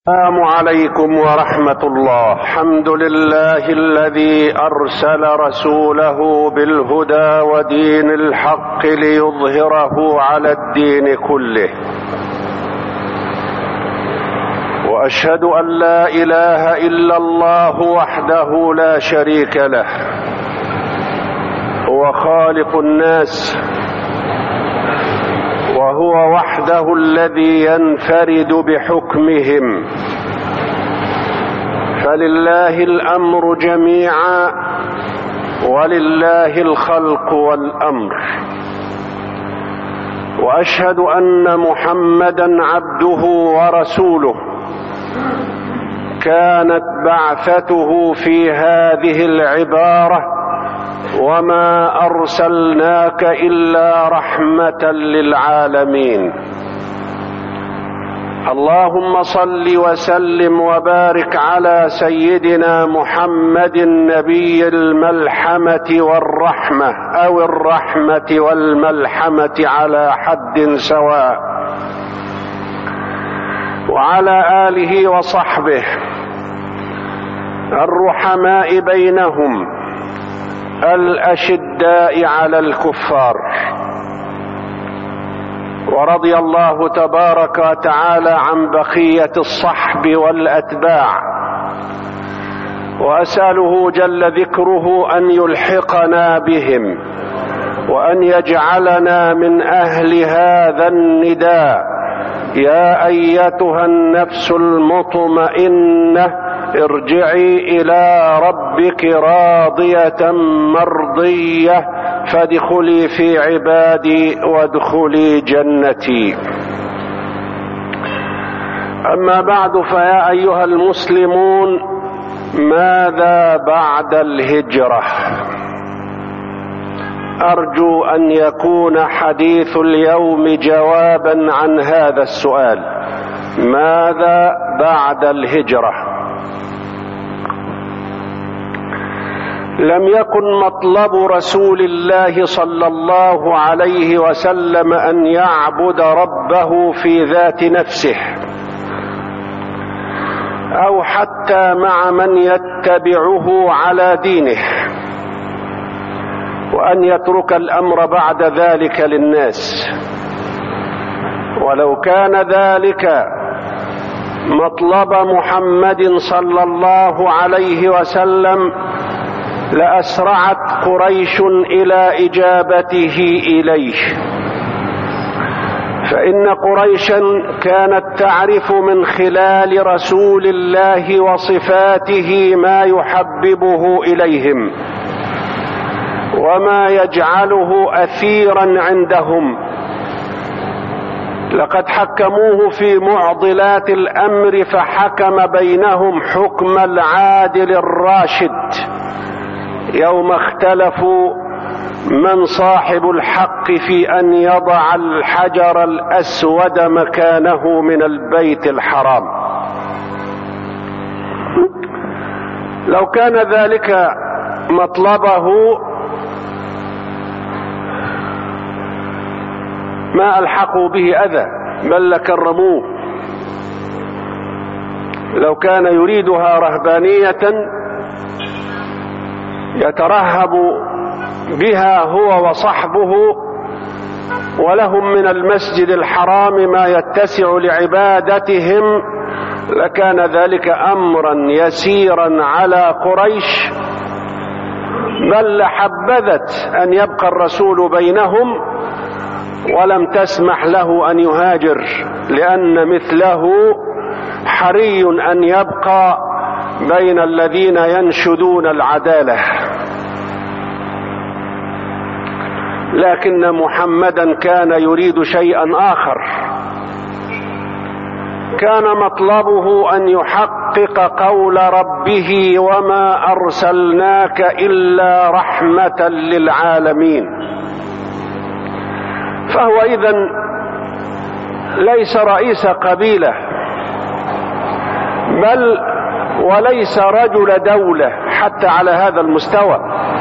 السلام عليكم ورحمة الله الحمد لله الذي أرسل رسوله بالهدى ودين الحق ليظهره على الدين كله وأشهد أن لا إله إلا الله وحده لا شريك له هو خالق الناس وهو وحده الذي ينفرد بحكمهم فلله الامر جميعا ولله الخلق والامر واشهد ان محمدا عبده ورسوله كانت بعثته في هذه العباره وما ارسلناك الا رحمه للعالمين اللهم صل وسلم وبارك على سيدنا محمد نبي الملحمه والرحمه او الرحمه والملحمه على حد سواء وعلى اله وصحبه الرحماء بينهم الاشداء على الكفار ورضي الله تبارك وتعالى عن بقيه الصحب والاتباع واساله جل ذكره ان يلحقنا بهم وان يجعلنا من اهل هذا النداء يا ايتها النفس المطمئنه ارجعي الى ربك راضيه مرضيه فادخلي في عبادي وادخلي جنتي اما بعد فيا ايها المسلمون ماذا بعد الهجره ارجو ان يكون حديث اليوم جوابا عن هذا السؤال ماذا بعد الهجره لم يكن مطلب رسول الله صلى الله عليه وسلم ان يعبد ربه في ذات نفسه او حتى مع من يتبعه على دينه وان يترك الامر بعد ذلك للناس ولو كان ذلك مطلب محمد صلى الله عليه وسلم لاسرعت قريش الى اجابته اليه فان قريشا كانت تعرف من خلال رسول الله وصفاته ما يحببه اليهم وما يجعله اثيرا عندهم لقد حكموه في معضلات الامر فحكم بينهم حكم العادل الراشد يوم اختلفوا من صاحب الحق في ان يضع الحجر الاسود مكانه من البيت الحرام لو كان ذلك مطلبه ما الحقوا به اذى بل لكرموه لو كان يريدها رهبانيه يترهب بها هو وصحبه ولهم من المسجد الحرام ما يتسع لعبادتهم لكان ذلك امرا يسيرا على قريش بل لحبذت ان يبقى الرسول بينهم ولم تسمح له ان يهاجر لان مثله حري ان يبقى بين الذين ينشدون العداله لكن محمدا كان يريد شيئا اخر كان مطلبه ان يحقق قول ربه وما ارسلناك الا رحمه للعالمين فهو اذا ليس رئيس قبيله بل وليس رجل دوله حتى على هذا المستوى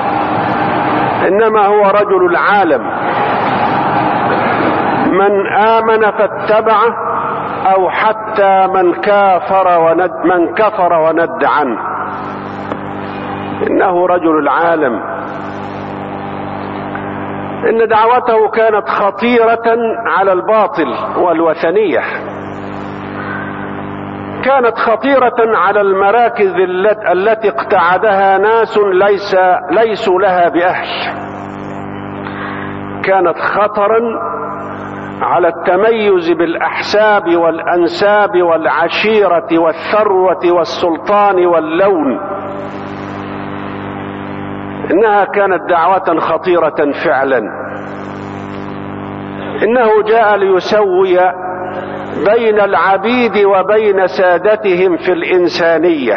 انما هو رجل العالم من امن فاتبعه او حتى من كافر وند من كفر وند عنه انه رجل العالم ان دعوته كانت خطيره على الباطل والوثنيه كانت خطيره على المراكز التي اقتعدها ناس ليس ليسوا لها باهل كانت خطرا على التميز بالاحساب والانساب والعشيره والثروه والسلطان واللون انها كانت دعوه خطيره فعلا انه جاء ليسوي بين العبيد وبين سادتهم في الانسانيه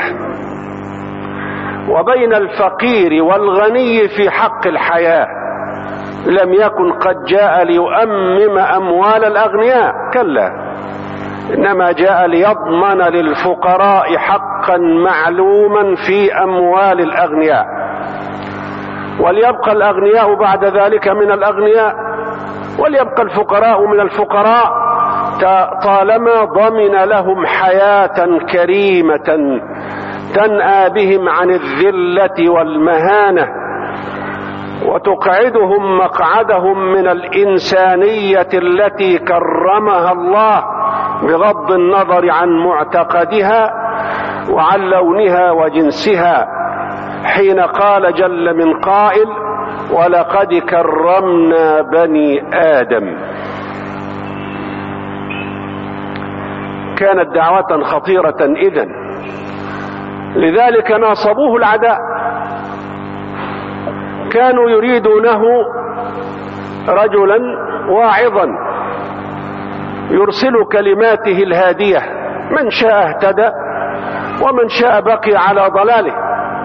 وبين الفقير والغني في حق الحياه لم يكن قد جاء ليؤمم اموال الاغنياء كلا انما جاء ليضمن للفقراء حقا معلوما في اموال الاغنياء وليبقى الاغنياء بعد ذلك من الاغنياء وليبقى الفقراء من الفقراء طالما ضمن لهم حياه كريمه تنأى بهم عن الذله والمهانه وتقعدهم مقعدهم من الانسانيه التي كرمها الله بغض النظر عن معتقدها وعن لونها وجنسها حين قال جل من قائل ولقد كرمنا بني ادم كانت دعوه خطيره اذا لذلك ناصبوه العداء كانوا يريدونه رجلا واعظا يرسل كلماته الهاديه من شاء اهتدى ومن شاء بقي على ضلاله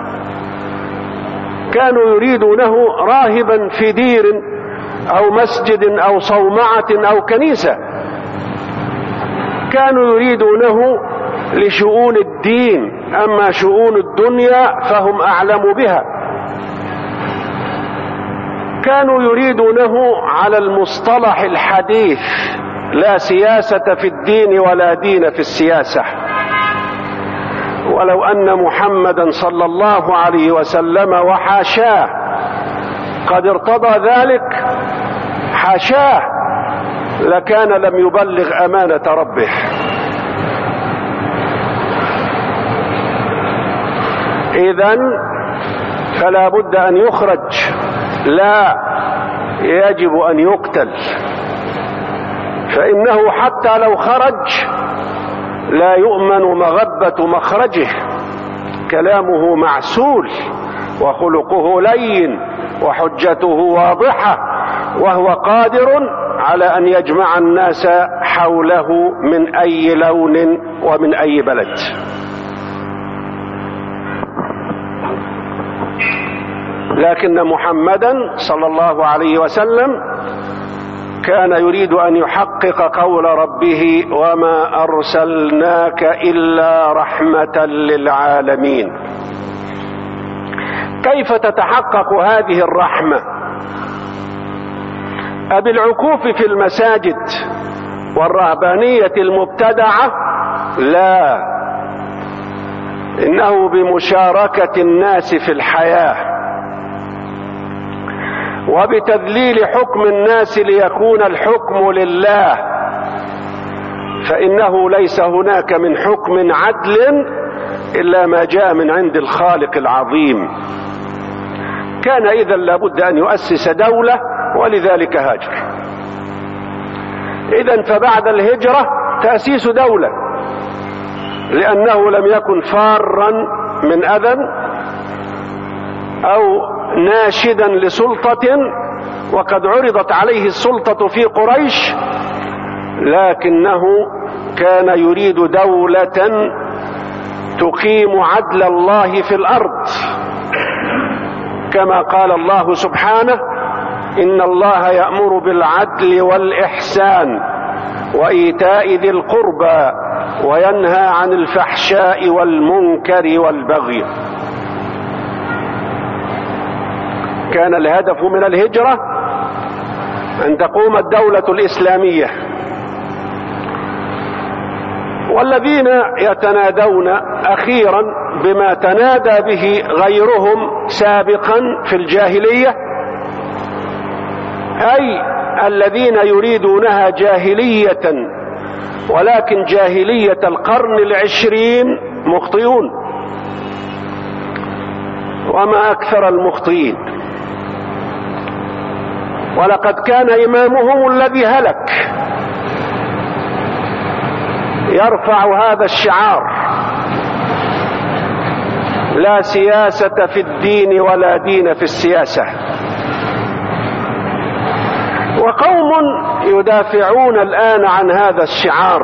كانوا يريدونه راهبا في دير او مسجد او صومعه او كنيسه كانوا يريدونه لشؤون الدين اما شؤون الدنيا فهم اعلم بها كانوا يريدونه على المصطلح الحديث لا سياسه في الدين ولا دين في السياسه ولو ان محمدا صلى الله عليه وسلم وحاشاه قد ارتضى ذلك حاشاه لكان لم يبلغ امانه ربه اذا فلا بد ان يخرج لا يجب ان يقتل فانه حتى لو خرج لا يؤمن مغبه مخرجه كلامه معسول وخلقه لين وحجته واضحه وهو قادر على ان يجمع الناس حوله من اي لون ومن اي بلد لكن محمدا صلى الله عليه وسلم كان يريد ان يحقق قول ربه وما ارسلناك الا رحمه للعالمين كيف تتحقق هذه الرحمه أبالعكوف في المساجد والرهبانية المبتدعة لا إنه بمشاركة الناس في الحياة وبتذليل حكم الناس ليكون الحكم لله فإنه ليس هناك من حكم عدل إلا ما جاء من عند الخالق العظيم كان إذا لابد أن يؤسس دولة ولذلك هاجر اذا فبعد الهجرة تأسيس دولة لأنه لم يكن فارا من أذى أو ناشدا لسلطة وقد عرضت عليه السلطة في قريش لكنه كان يريد دولة تقيم عدل الله في الأرض كما قال الله سبحانه ان الله يامر بالعدل والاحسان وايتاء ذي القربى وينهى عن الفحشاء والمنكر والبغي كان الهدف من الهجره ان تقوم الدوله الاسلاميه والذين يتنادون اخيرا بما تنادى به غيرهم سابقا في الجاهليه اي الذين يريدونها جاهليه ولكن جاهليه القرن العشرين مخطئون وما اكثر المخطئين ولقد كان امامهم الذي هلك يرفع هذا الشعار لا سياسه في الدين ولا دين في السياسه وقوم يدافعون الان عن هذا الشعار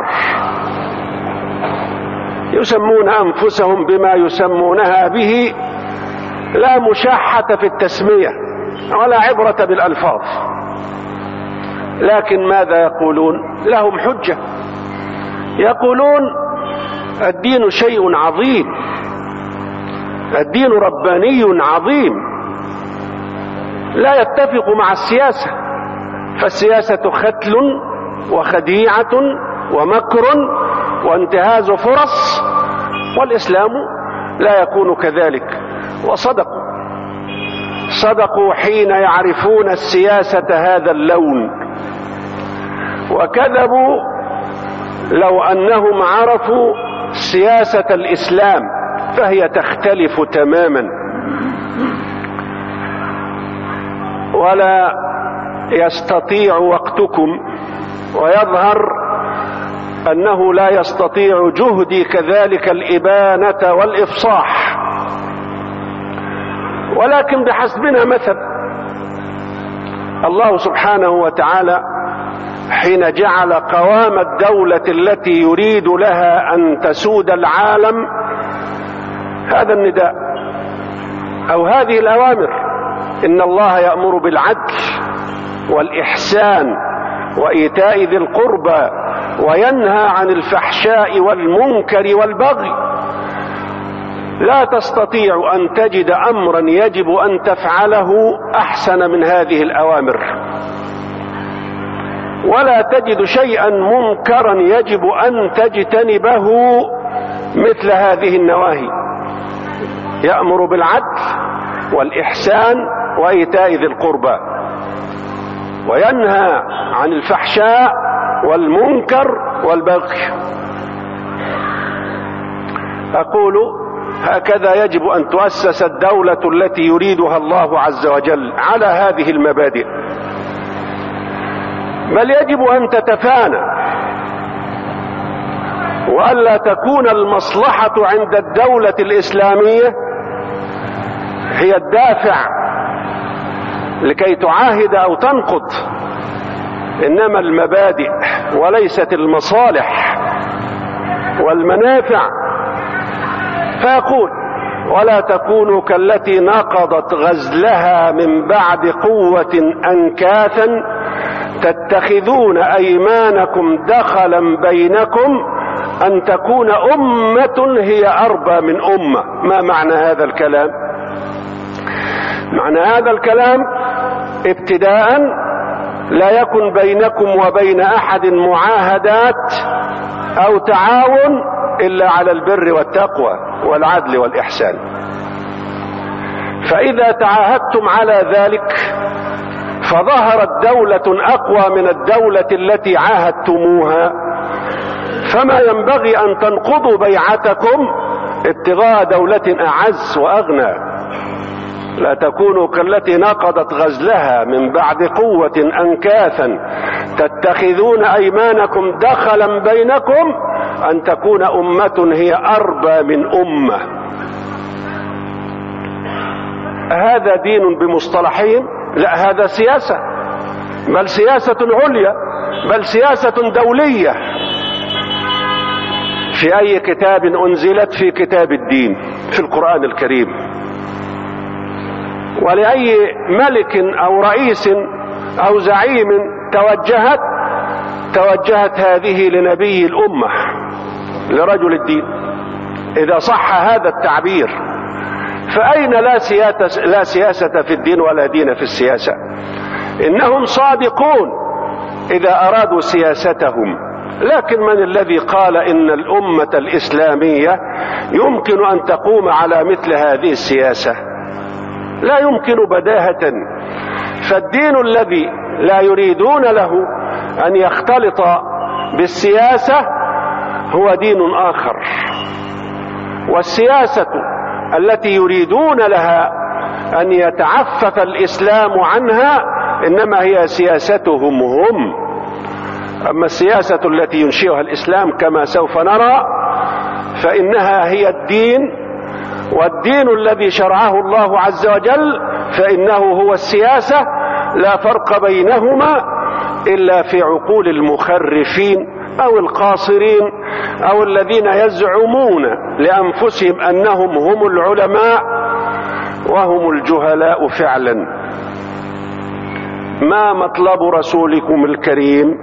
يسمون انفسهم بما يسمونها به لا مشاحه في التسميه ولا عبره بالالفاظ لكن ماذا يقولون لهم حجه يقولون الدين شيء عظيم الدين رباني عظيم لا يتفق مع السياسه فالسياسه ختل وخديعه ومكر وانتهاز فرص والاسلام لا يكون كذلك وصدقوا صدقوا حين يعرفون السياسه هذا اللون وكذبوا لو انهم عرفوا سياسه الاسلام فهي تختلف تماما ولا يستطيع وقتكم ويظهر انه لا يستطيع جهدي كذلك الابانه والافصاح ولكن بحسبنا مثل الله سبحانه وتعالى حين جعل قوام الدوله التي يريد لها ان تسود العالم هذا النداء او هذه الاوامر ان الله يامر بالعدل والاحسان وايتاء ذي القربى وينهى عن الفحشاء والمنكر والبغي لا تستطيع ان تجد امرا يجب ان تفعله احسن من هذه الاوامر ولا تجد شيئا منكرا يجب ان تجتنبه مثل هذه النواهي يامر بالعدل والاحسان وايتاء ذي القربى وينهى عن الفحشاء والمنكر والبغي اقول هكذا يجب ان تؤسس الدوله التي يريدها الله عز وجل على هذه المبادئ بل يجب ان تتفانى والا تكون المصلحه عند الدوله الاسلاميه هي الدافع لكي تعاهد او تنقض انما المبادئ وليست المصالح والمنافع فيقول ولا تكونوا كالتي نقضت غزلها من بعد قوه انكاثا تتخذون ايمانكم دخلا بينكم ان تكون امه هي اربى من امه ما معنى هذا الكلام معنى هذا الكلام ابتداء لا يكن بينكم وبين احد معاهدات او تعاون الا على البر والتقوى والعدل والاحسان فاذا تعاهدتم على ذلك فظهرت دولة أقوى من الدولة التي عاهدتموها فما ينبغي أن تنقضوا بيعتكم ابتغاء دولة أعز وأغنى لا تكونوا كالتي نقضت غزلها من بعد قوة أنكاثا تتخذون أيمانكم دخلا بينكم أن تكون أمة هي أربى من أمة هذا دين بمصطلحين لا هذا سياسة بل سياسة عليا بل سياسة دولية في أي كتاب أنزلت في كتاب الدين في القرآن الكريم ولأي ملك أو رئيس أو زعيم توجهت توجهت هذه لنبي الأمة لرجل الدين إذا صح هذا التعبير فأين لا سياسة, لا سياسة في الدين ولا دين في السياسة إنهم صادقون إذا أرادوا سياستهم لكن من الذي قال ان الامه الاسلاميه يمكن ان تقوم على مثل هذه السياسه لا يمكن بداهه فالدين الذي لا يريدون له ان يختلط بالسياسه هو دين اخر والسياسه التي يريدون لها ان يتعفف الاسلام عنها انما هي سياستهم هم اما السياسه التي ينشئها الاسلام كما سوف نرى فانها هي الدين والدين الذي شرعه الله عز وجل فانه هو السياسه لا فرق بينهما الا في عقول المخرفين او القاصرين او الذين يزعمون لانفسهم انهم هم العلماء وهم الجهلاء فعلا ما مطلب رسولكم الكريم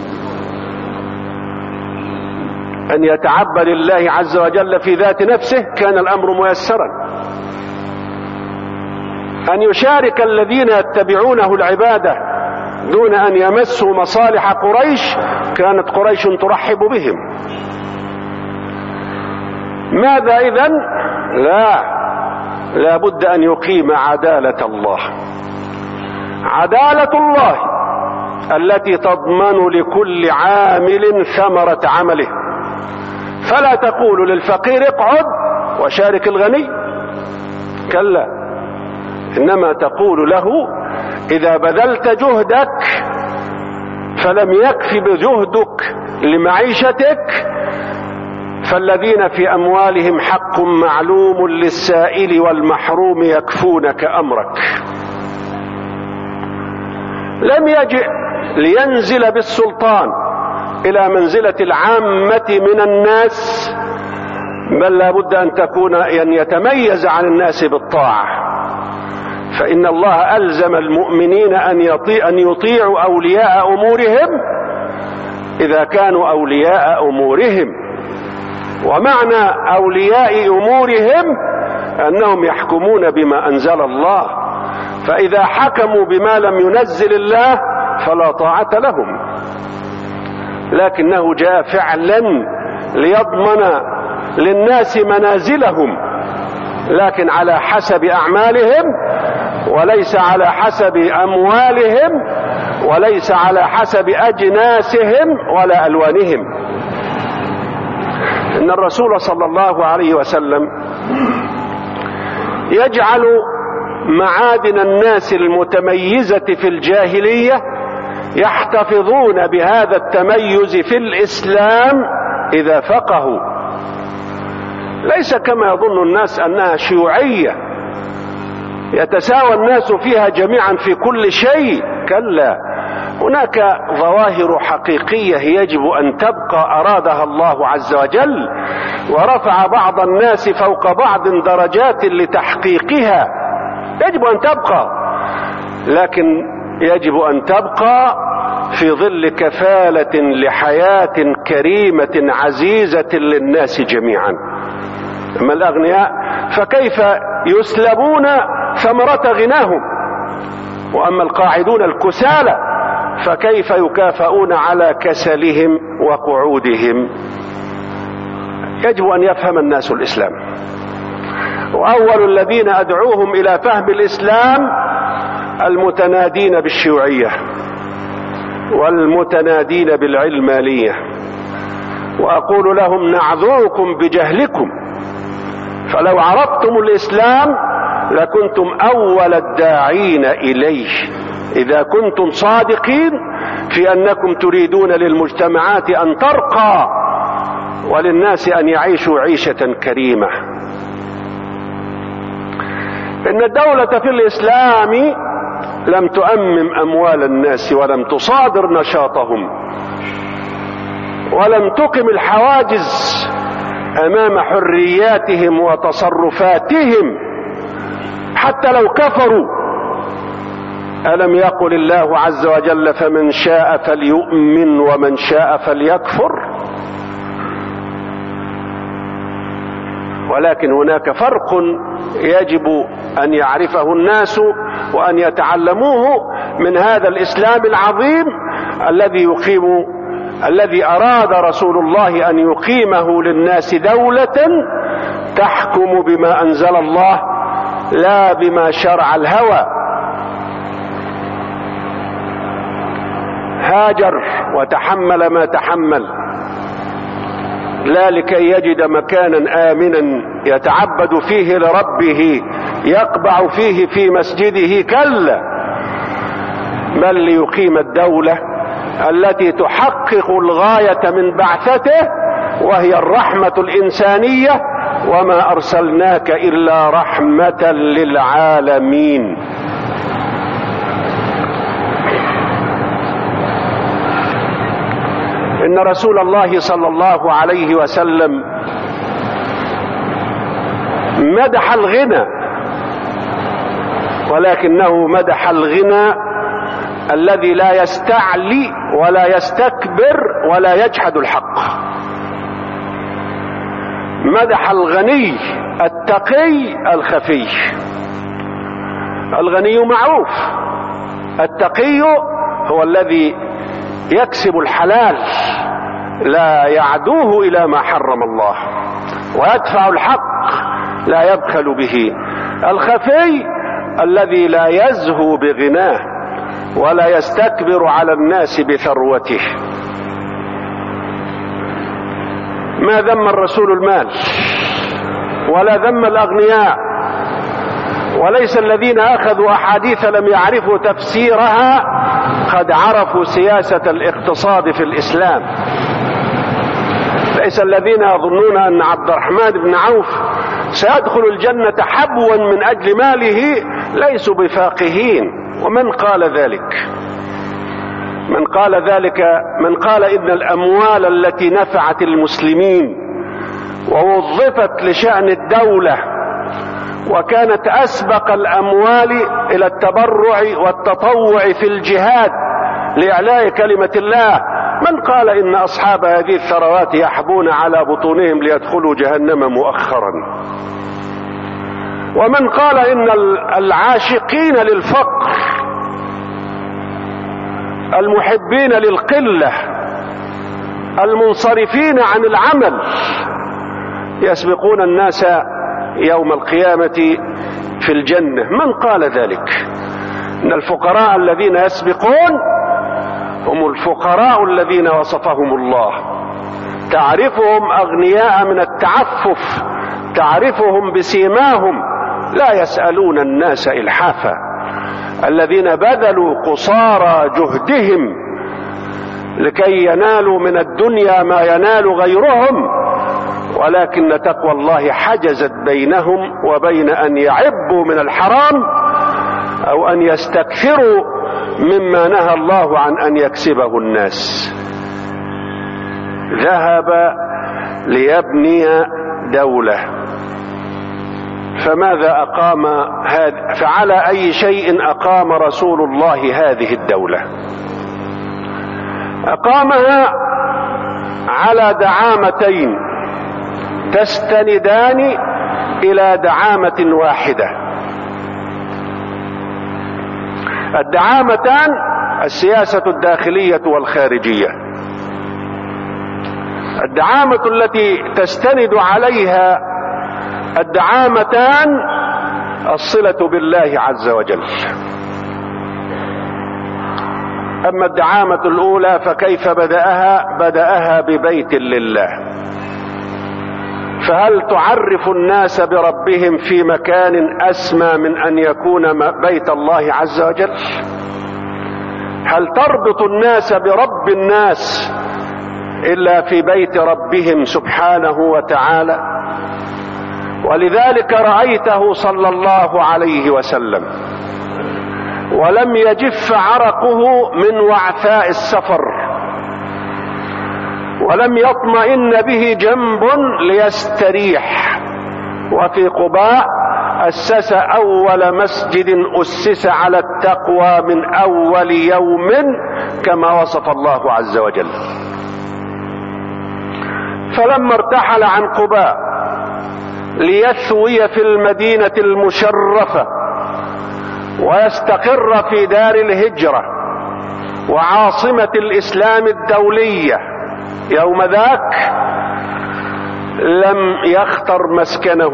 ان يتعبد لله عز وجل في ذات نفسه كان الامر ميسرا ان يشارك الذين يتبعونه العباده دون ان يمسوا مصالح قريش كانت قريش ترحب بهم ماذا اذا لا لا بد ان يقيم عداله الله عداله الله التي تضمن لكل عامل ثمره عمله فلا تقول للفقير اقعد وشارك الغني كلا انما تقول له اذا بذلت جهدك فلم يكف بجهدك لمعيشتك فالذين في اموالهم حق معلوم للسائل والمحروم يكفونك امرك لم يجئ لينزل بالسلطان الى منزله العامه من الناس بل لا بد ان تكون ان يتميز عن الناس بالطاعه فان الله الزم المؤمنين ان يطيع ان يطيعوا اولياء امورهم اذا كانوا اولياء امورهم ومعنى اولياء امورهم انهم يحكمون بما انزل الله فاذا حكموا بما لم ينزل الله فلا طاعه لهم لكنه جاء فعلا ليضمن للناس منازلهم لكن على حسب اعمالهم وليس على حسب اموالهم وليس على حسب اجناسهم ولا الوانهم ان الرسول صلى الله عليه وسلم يجعل معادن الناس المتميزه في الجاهليه يحتفظون بهذا التميز في الاسلام اذا فقهوا ليس كما يظن الناس انها شيوعيه يتساوى الناس فيها جميعا في كل شيء كلا هناك ظواهر حقيقيه يجب ان تبقى ارادها الله عز وجل ورفع بعض الناس فوق بعض درجات لتحقيقها يجب ان تبقى لكن يجب ان تبقى في ظل كفاله لحياه كريمه عزيزه للناس جميعا اما الاغنياء فكيف يسلبون ثمره غناهم واما القاعدون الكسالى فكيف يكافؤون على كسلهم وقعودهم يجب ان يفهم الناس الاسلام واول الذين ادعوهم الى فهم الاسلام المتنادين بالشيوعيه والمتنادين بالعلمانيه واقول لهم نعذركم بجهلكم فلو عرفتم الاسلام لكنتم اول الداعين اليه اذا كنتم صادقين في انكم تريدون للمجتمعات ان ترقى وللناس ان يعيشوا عيشه كريمه ان الدوله في الاسلام لم تؤمم اموال الناس ولم تصادر نشاطهم ولم تقم الحواجز امام حرياتهم وتصرفاتهم حتى لو كفروا الم يقل الله عز وجل فمن شاء فليؤمن ومن شاء فليكفر ولكن هناك فرق يجب ان يعرفه الناس وان يتعلموه من هذا الاسلام العظيم الذي يقيم الذي اراد رسول الله ان يقيمه للناس دوله تحكم بما انزل الله لا بما شرع الهوى هاجر وتحمل ما تحمل لا لكي يجد مكانا امنا يتعبد فيه لربه يقبع فيه في مسجده كلا بل ليقيم الدوله التي تحقق الغايه من بعثته وهي الرحمه الانسانيه وما ارسلناك الا رحمه للعالمين ان رسول الله صلى الله عليه وسلم مدح الغنى ولكنه مدح الغنى الذي لا يستعلي ولا يستكبر ولا يجحد الحق مدح الغني التقي الخفي الغني معروف التقي هو الذي يكسب الحلال لا يعدوه الى ما حرم الله ويدفع الحق لا يبخل به الخفي الذي لا يزهو بغناه ولا يستكبر على الناس بثروته ما ذم الرسول المال ولا ذم الاغنياء وليس الذين اخذوا احاديث لم يعرفوا تفسيرها قد عرفوا سياسه الاقتصاد في الاسلام ليس الذين يظنون ان عبد الرحمن بن عوف سيدخل الجنه حبوا من اجل ماله ليسوا بفاقهين ومن قال ذلك من قال ذلك من قال ان الاموال التي نفعت المسلمين ووظفت لشان الدوله وكانت اسبق الاموال الى التبرع والتطوع في الجهاد لاعلاء كلمه الله من قال ان اصحاب هذه الثروات يحبون على بطونهم ليدخلوا جهنم مؤخرا ومن قال ان العاشقين للفقر المحبين للقله المنصرفين عن العمل يسبقون الناس يوم القيامه في الجنه من قال ذلك ان الفقراء الذين يسبقون هم الفقراء الذين وصفهم الله تعرفهم اغنياء من التعفف تعرفهم بسيماهم لا يسالون الناس الحافا الذين بذلوا قصارى جهدهم لكي ينالوا من الدنيا ما ينال غيرهم ولكن تقوى الله حجزت بينهم وبين ان يعبوا من الحرام او ان يستكثروا مما نهى الله عن ان يكسبه الناس ذهب ليبني دوله فماذا اقام هذا فعلى اي شيء اقام رسول الله هذه الدوله اقامها على دعامتين تستندان الى دعامه واحده الدعامتان السياسه الداخليه والخارجيه الدعامه التي تستند عليها الدعامتان الصله بالله عز وجل اما الدعامه الاولى فكيف بداها بداها ببيت لله فهل تعرف الناس بربهم في مكان اسمى من ان يكون بيت الله عز وجل هل تربط الناس برب الناس الا في بيت ربهم سبحانه وتعالى ولذلك رايته صلى الله عليه وسلم ولم يجف عرقه من وعثاء السفر ولم يطمئن به جنب ليستريح وفي قباء اسس اول مسجد اسس على التقوى من اول يوم كما وصف الله عز وجل فلما ارتحل عن قباء ليثوي في المدينه المشرفه ويستقر في دار الهجره وعاصمة الإسلام الدولية يوم ذاك لم يختر مسكنه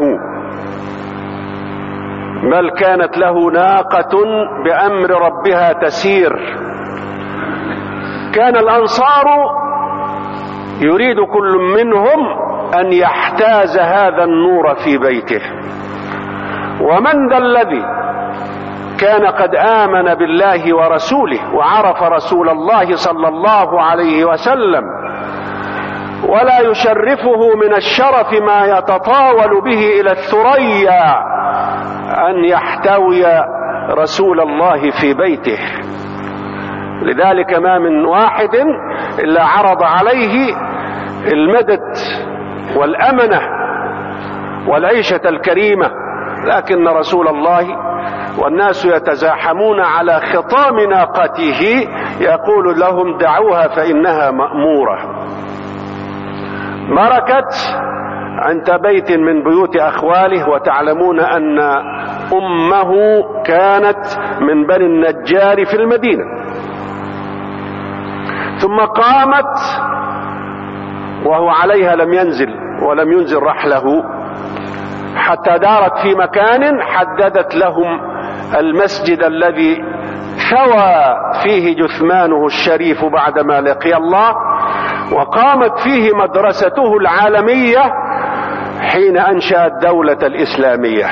بل كانت له ناقة بأمر ربها تسير كان الأنصار يريد كل منهم أن يحتاز هذا النور في بيته ومن ذا الذي كان قد آمن بالله ورسوله وعرف رسول الله صلى الله عليه وسلم ولا يشرفه من الشرف ما يتطاول به إلى الثريا أن يحتوي رسول الله في بيته لذلك ما من واحد إلا عرض عليه المدد والأمنة والعيشة الكريمة لكن رسول الله والناس يتزاحمون على خطام ناقته يقول لهم دعوها فإنها مأمورة بركت عند بيت من بيوت أخواله وتعلمون أن أمه كانت من بني النجار في المدينة ثم قامت وهو عليها لم ينزل ولم ينزل رحله حتى دارت في مكان حددت لهم المسجد الذي ثوى فيه جثمانه الشريف بعدما لقي الله وقامت فيه مدرسته العالميه حين انشا الدوله الاسلاميه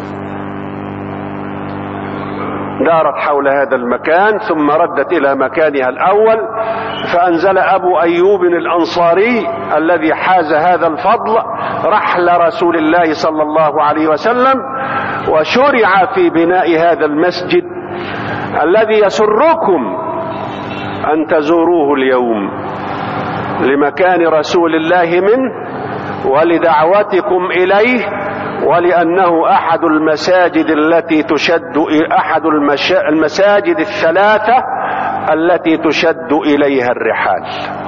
دارت حول هذا المكان ثم ردت الى مكانها الاول فانزل ابو ايوب الانصاري الذي حاز هذا الفضل رحل رسول الله صلى الله عليه وسلم وشرع في بناء هذا المسجد الذي يسركم ان تزوروه اليوم لمكان رسول الله منه ولدعوتكم اليه ولانه احد المساجد التي تشد احد المساجد الثلاثه التي تشد اليها الرحال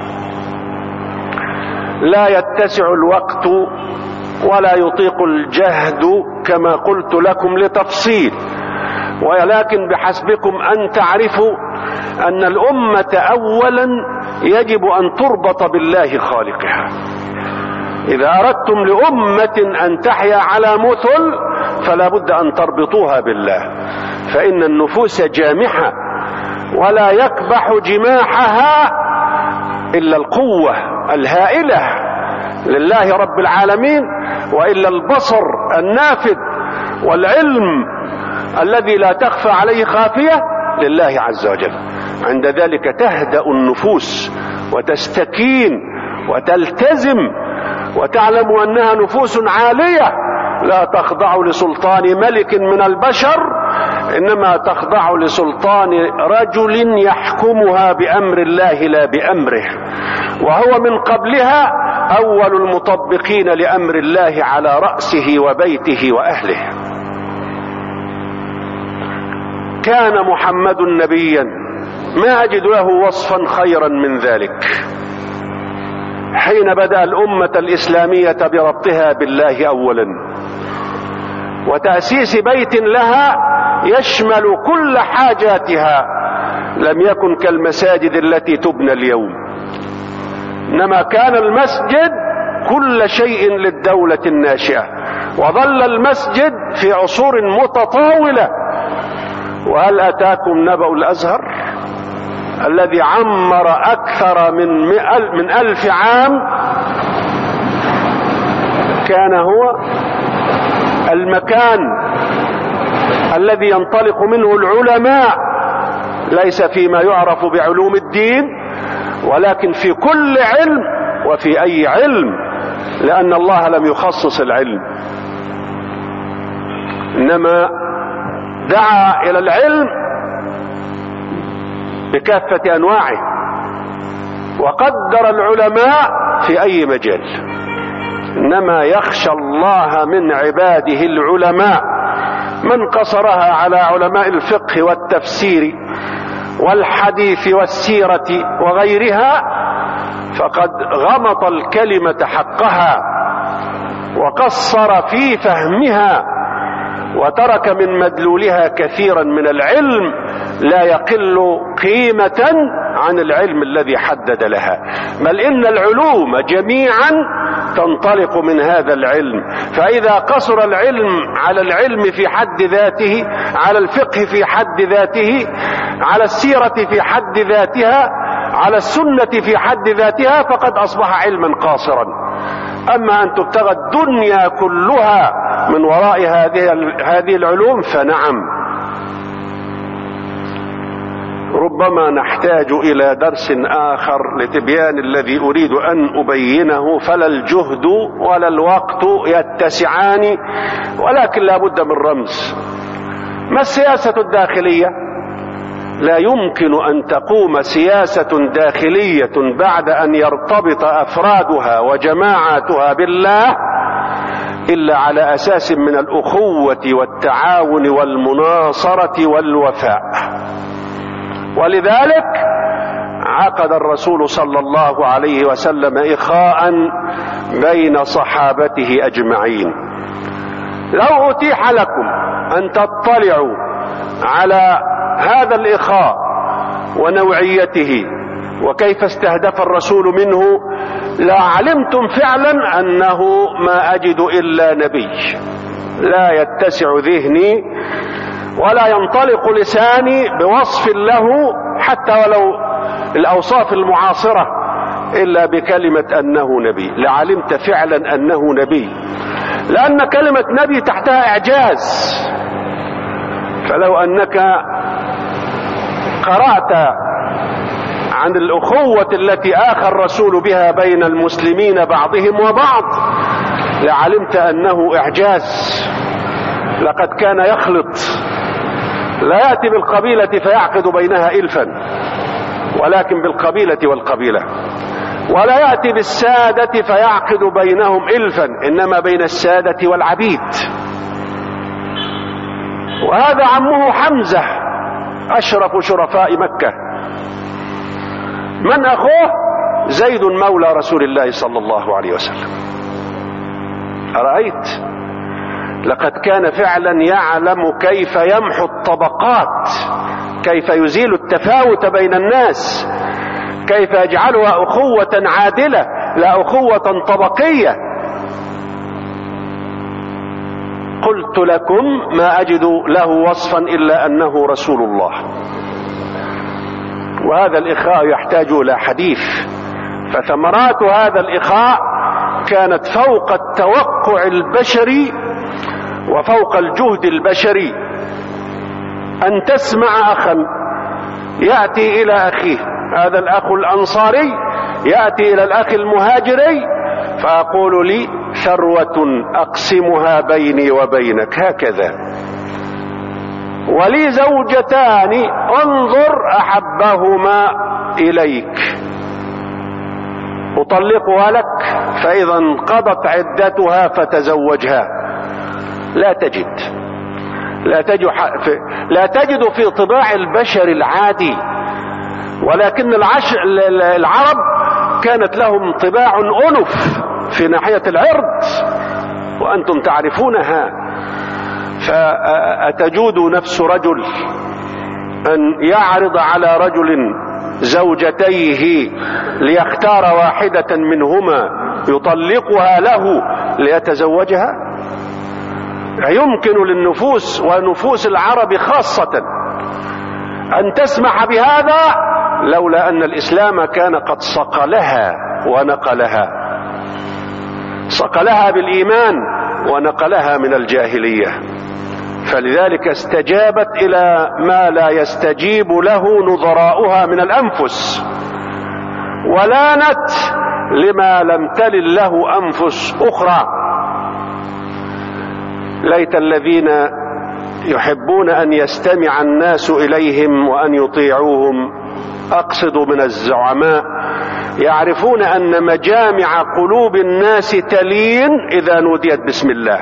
لا يتسع الوقت ولا يطيق الجهد كما قلت لكم لتفصيل ولكن بحسبكم ان تعرفوا ان الامه اولا يجب ان تربط بالله خالقها اذا اردتم لامه ان تحيا على مثل فلا بد ان تربطوها بالله فان النفوس جامحه ولا يكبح جماحها الا القوه الهائله لله رب العالمين والا البصر النافذ والعلم الذي لا تخفى عليه خافيه لله عز وجل عند ذلك تهدا النفوس وتستكين وتلتزم وتعلم انها نفوس عاليه لا تخضع لسلطان ملك من البشر انما تخضع لسلطان رجل يحكمها بامر الله لا بامره وهو من قبلها اول المطبقين لامر الله على راسه وبيته واهله كان محمد نبيا ما اجد له وصفا خيرا من ذلك حين بدا الامه الاسلاميه بربطها بالله اولا وتاسيس بيت لها يشمل كل حاجاتها لم يكن كالمساجد التي تبنى اليوم انما كان المسجد كل شيء للدوله الناشئه وظل المسجد في عصور متطاوله وهل اتاكم نبأ الازهر الذي عمر اكثر من من الف عام كان هو المكان الذي ينطلق منه العلماء ليس فيما يعرف بعلوم الدين ولكن في كل علم وفي اي علم لان الله لم يخصص العلم انما دعا الى العلم بكافه انواعه وقدر العلماء في اي مجال انما يخشى الله من عباده العلماء من قصرها على علماء الفقه والتفسير والحديث والسيره وغيرها فقد غمط الكلمه حقها وقصر في فهمها وترك من مدلولها كثيرا من العلم لا يقل قيمه عن العلم الذي حدد لها بل إن العلوم جميعا تنطلق من هذا العلم فإذا قصر العلم على العلم في حد ذاته على الفقه في حد ذاته على السيرة في حد ذاتها على السنة في حد ذاتها فقد أصبح علما قاصرا أما أن تبتغى الدنيا كلها من وراء هذه هذه العلوم فنعم ربما نحتاج الى درس اخر لتبيان الذي اريد ان ابينه فلا الجهد ولا الوقت يتسعان ولكن لا بد من رمز ما السياسه الداخليه لا يمكن ان تقوم سياسه داخليه بعد ان يرتبط افرادها وجماعاتها بالله الا على اساس من الاخوه والتعاون والمناصره والوفاء ولذلك عقد الرسول صلى الله عليه وسلم اخاء بين صحابته اجمعين لو اتيح لكم ان تطلعوا على هذا الاخاء ونوعيته وكيف استهدف الرسول منه لعلمتم فعلا انه ما اجد الا نبي لا يتسع ذهني ولا ينطلق لساني بوصف له حتى ولو الاوصاف المعاصره الا بكلمه انه نبي لعلمت فعلا انه نبي لان كلمه نبي تحتها اعجاز فلو انك قرات عن الاخوه التي اخى الرسول بها بين المسلمين بعضهم وبعض لعلمت انه اعجاز لقد كان يخلط لا يأتي بالقبيلة فيعقد بينها إلفا ولكن بالقبيلة والقبيلة ولا يأتي بالسادة فيعقد بينهم إلفا إنما بين السادة والعبيد وهذا عمه حمزة أشرف شرفاء مكة من أخوه زيد مولى رسول الله صلى الله عليه وسلم أرأيت لقد كان فعلا يعلم كيف يمحو الطبقات كيف يزيل التفاوت بين الناس كيف يجعلها اخوه عادله لا اخوه طبقيه قلت لكم ما اجد له وصفا الا انه رسول الله وهذا الاخاء يحتاج الى حديث فثمرات هذا الاخاء كانت فوق التوقع البشري وفوق الجهد البشري ان تسمع اخا ياتي الى اخيه هذا الاخ الانصاري ياتي الى الاخ المهاجري فاقول لي ثروه اقسمها بيني وبينك هكذا ولي زوجتان انظر احبهما اليك اطلقها لك فاذا انقضت عدتها فتزوجها لا تجد لا تجد لا تجد في طباع البشر العادي ولكن العش العرب كانت لهم طباع انف في ناحيه العرض وانتم تعرفونها فاتجود نفس رجل ان يعرض على رجل زوجتيه ليختار واحده منهما يطلقها له ليتزوجها يمكن للنفوس ونفوس العرب خاصة أن تسمح بهذا لولا أن الإسلام كان قد صقلها ونقلها صقلها بالإيمان ونقلها من الجاهلية فلذلك استجابت إلى ما لا يستجيب له نظراؤها من الأنفس ولانت لما لم تلل له أنفس أخرى ليت الذين يحبون ان يستمع الناس اليهم وان يطيعوهم اقصد من الزعماء يعرفون ان مجامع قلوب الناس تلين اذا نوديت باسم الله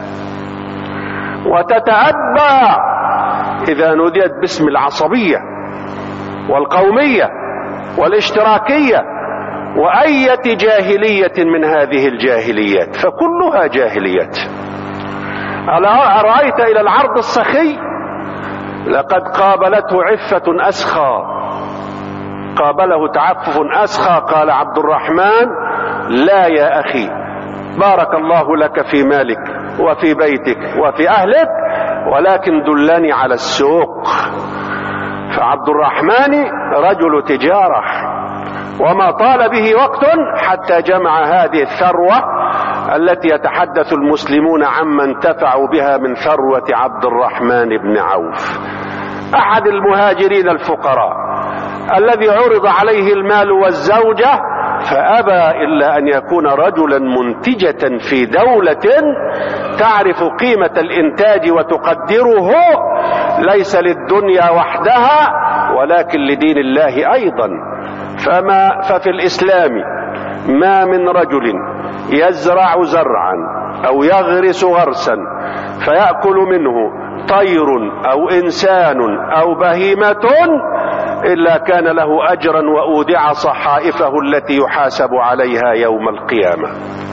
وتتأبى اذا نوديت باسم العصبيه والقوميه والاشتراكيه وايه جاهليه من هذه الجاهليات فكلها جاهليات ألا أرأيت إلى العرض السخي لقد قابلته عفة أسخى قابله تعفف أسخى قال عبد الرحمن لا يا أخي بارك الله لك في مالك وفي بيتك وفي أهلك ولكن دلني على السوق فعبد الرحمن رجل تجارة وما طال به وقت حتى جمع هذه الثروة التي يتحدث المسلمون عما انتفعوا بها من ثروة عبد الرحمن بن عوف أحد المهاجرين الفقراء الذي عرض عليه المال والزوجة فأبى إلا أن يكون رجلا منتجة في دولة تعرف قيمة الإنتاج وتقدره ليس للدنيا وحدها ولكن لدين الله أيضا فما ففي الإسلام ما من رجل يزرع زرعا أو يغرس غرسا فيأكل منه طير أو إنسان أو بهيمة إلا كان له أجرا وأودع صحائفه التي يحاسب عليها يوم القيامة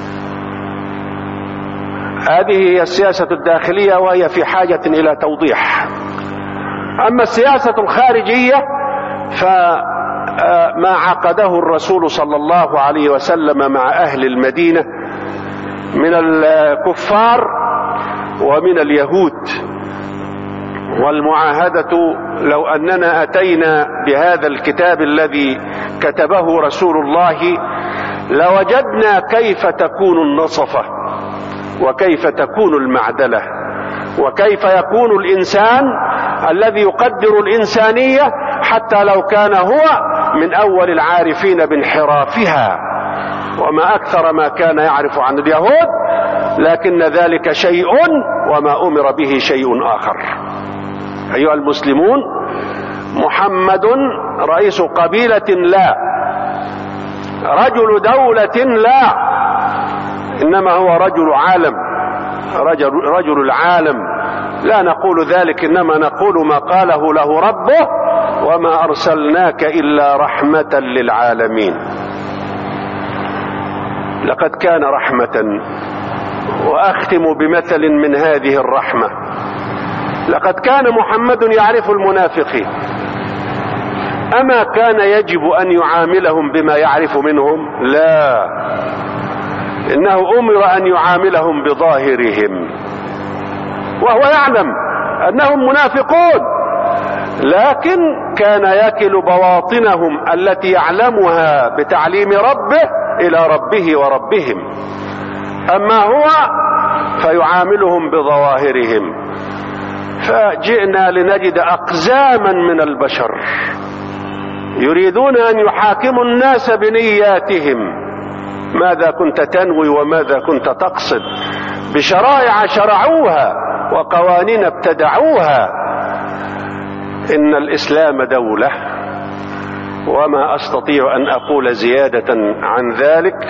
هذه هي السياسة الداخلية وهي في حاجة إلى توضيح أما السياسة الخارجية فما عقده الرسول صلى الله عليه وسلم مع أهل المدينة من الكفار ومن اليهود والمعاهدة لو أننا أتينا بهذا الكتاب الذي كتبه رسول الله لوجدنا كيف تكون النصفة وكيف تكون المعدلة وكيف يكون الإنسان الذي يقدر الإنسانية حتى لو كان هو من أول العارفين بانحرافها وما أكثر ما كان يعرف عن اليهود لكن ذلك شيء وما أمر به شيء آخر أيها المسلمون محمد رئيس قبيلة لا رجل دولة لا إنما هو رجل عالم رجل, رجل العالم لا نقول ذلك إنما نقول ما قاله له ربه وما أرسلناك إلا رحمة للعالمين لقد كان رحمة وأختم بمثل من هذه الرحمة لقد كان محمد يعرف المنافقين أما كان يجب أن يعاملهم بما يعرف منهم لا إنه أمر أن يعاملهم بظاهرهم وهو يعلم أنهم منافقون لكن كان يكل بواطنهم التي يعلمها بتعليم ربه إلى ربه وربهم أما هو فيعاملهم بظواهرهم فجئنا لنجد أقزاما من البشر يريدون أن يحاكموا الناس بنياتهم ماذا كنت تنوي وماذا كنت تقصد بشرائع شرعوها وقوانين ابتدعوها إن الإسلام دولة وما أستطيع أن أقول زيادة عن ذلك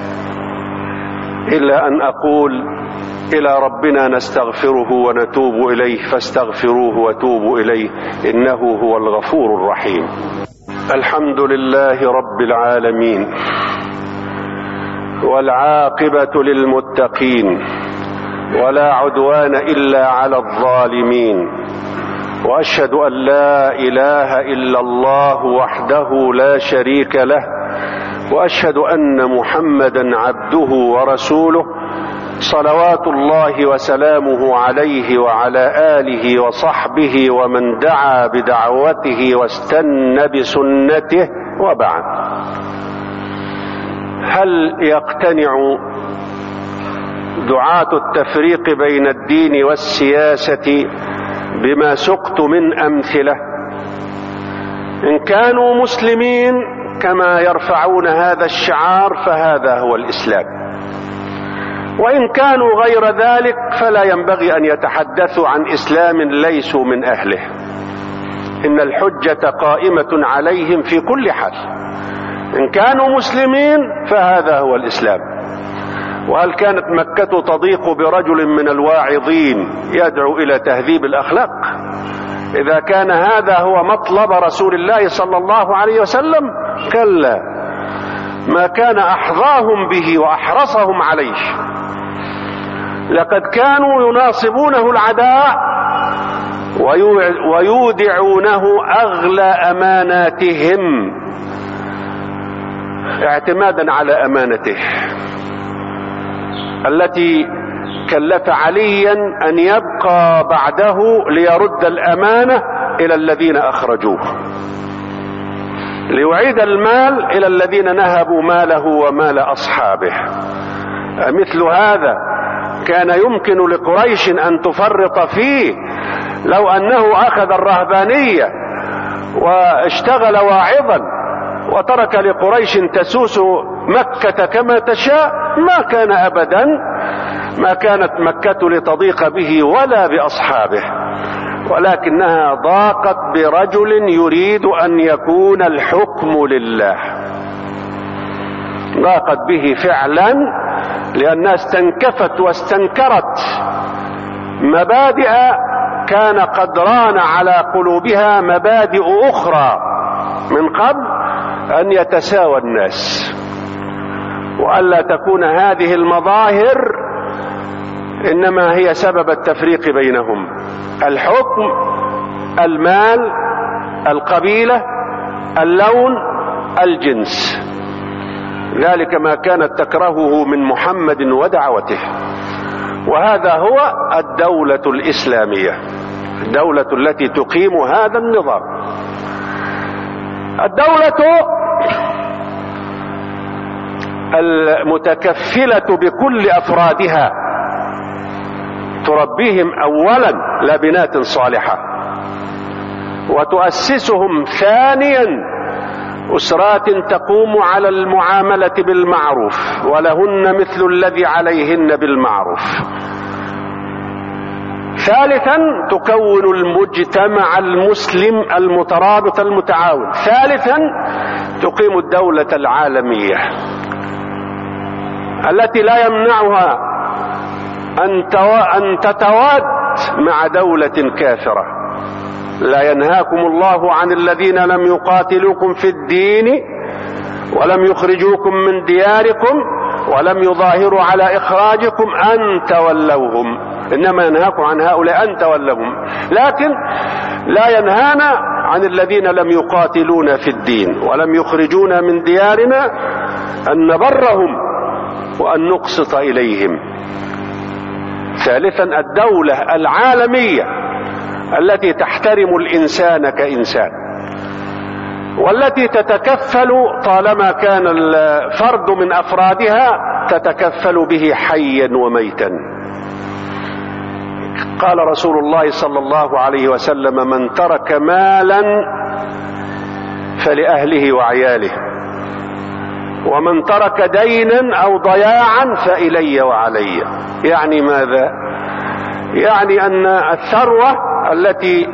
إلا أن أقول إلى ربنا نستغفره ونتوب إليه فاستغفروه وتوبوا إليه إنه هو الغفور الرحيم الحمد لله رب العالمين والعاقبة للمتقين ولا عدوان إلا على الظالمين وأشهد أن لا إله إلا الله وحده لا شريك له وأشهد أن محمدا عبده ورسوله صلوات الله وسلامه عليه وعلى آله وصحبه ومن دعا بدعوته واستنى بسنته وبعد هل يقتنع دعاة التفريق بين الدين والسياسة بما سقت من أمثلة إن كانوا مسلمين كما يرفعون هذا الشعار فهذا هو الإسلام وإن كانوا غير ذلك فلا ينبغي أن يتحدثوا عن إسلام ليسوا من أهله إن الحجة قائمة عليهم في كل حال إن كانوا مسلمين فهذا هو الإسلام وهل كانت مكة تضيق برجل من الواعظين يدعو إلى تهذيب الأخلاق إذا كان هذا هو مطلب رسول الله صلى الله عليه وسلم كلا ما كان أحظاهم به وأحرصهم عليه لقد كانوا يناصبونه العداء ويودعونه أغلى أماناتهم اعتمادا على أمانته التي كلف عليا أن يبقى بعده ليرد الأمانة إلى الذين أخرجوه ليعيد المال إلى الذين نهبوا ماله ومال أصحابه مثل هذا كان يمكن لقريش أن تفرط فيه لو أنه أخذ الرهبانية واشتغل واعظا وترك لقريش تسوس مكة كما تشاء ما كان أبدا ما كانت مكة لتضيق به ولا بأصحابه ولكنها ضاقت برجل يريد أن يكون الحكم لله ضاقت به فعلا لأنها استنكفت واستنكرت مبادئ كان قد ران على قلوبها مبادئ أخرى من قبل أن يتساوى الناس وألا تكون هذه المظاهر إنما هي سبب التفريق بينهم الحكم المال القبيلة اللون الجنس ذلك ما كانت تكرهه من محمد ودعوته وهذا هو الدولة الإسلامية الدولة التي تقيم هذا النظام الدولة المتكفلة بكل أفرادها تربيهم أولا لبنات صالحة وتؤسسهم ثانيا أسرات تقوم على المعاملة بالمعروف ولهن مثل الذي عليهن بالمعروف ثالثا تكون المجتمع المسلم المترابط المتعاون ثالثا تقيم الدولة العالمية التي لا يمنعها أن, تو... أن تتواد مع دولة كافرة لا ينهاكم الله عن الذين لم يقاتلوكم في الدين ولم يخرجوكم من دياركم ولم يظاهروا على إخراجكم أن تولوهم إنما ينهاكم عن هؤلاء أن تولوهم لكن لا ينهانا عن الذين لم يقاتلونا في الدين ولم يخرجونا من ديارنا أن نبرهم وأن نقسط إليهم ثالثا الدولة العالمية التي تحترم الإنسان كإنسان والتي تتكفل طالما كان الفرد من أفرادها تتكفل به حيا وميتا قال رسول الله صلى الله عليه وسلم من ترك مالا فلأهله وعياله ومن ترك دينا أو ضياعا فإلي وعلي يعني ماذا يعني أن الثروة التي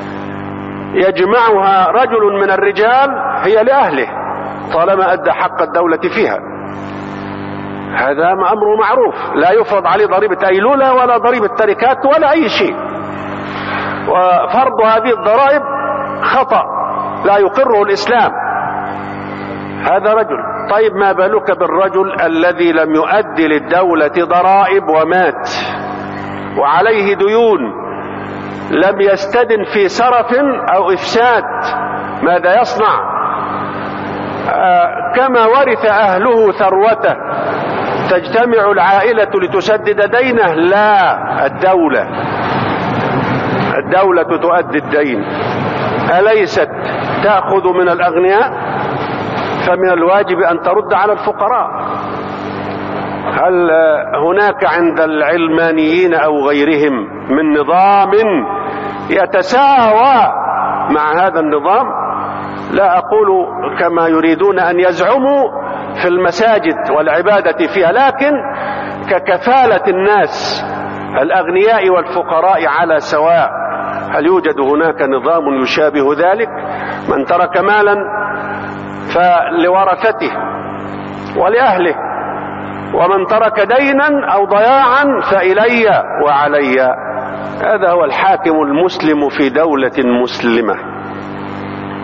يجمعها رجل من الرجال هي لأهله طالما أدى حق الدولة فيها هذا أمر معروف لا يفرض عليه ضريبة أيلولة ولا ضريبة تركات ولا أي شيء وفرض هذه الضرائب خطأ لا يقره الإسلام هذا رجل طيب ما بالك بالرجل الذي لم يؤدي للدولة ضرائب ومات وعليه ديون لم يستدن في سرف أو إفساد ماذا يصنع آه كما ورث أهله ثروته تجتمع العائلة لتسدد دينه لا الدولة الدولة تؤدي الدين أليست تأخذ من الأغنياء فمن الواجب أن ترد على الفقراء هل هناك عند العلمانيين أو غيرهم من نظام يتساوى مع هذا النظام لا أقول كما يريدون أن يزعموا في المساجد والعبادة فيها لكن ككفالة الناس الأغنياء والفقراء على سواء هل يوجد هناك نظام يشابه ذلك من ترك مالا فلورثته ولأهله ومن ترك دينا أو ضياعا فإلي وعلي هذا هو الحاكم المسلم في دولة مسلمة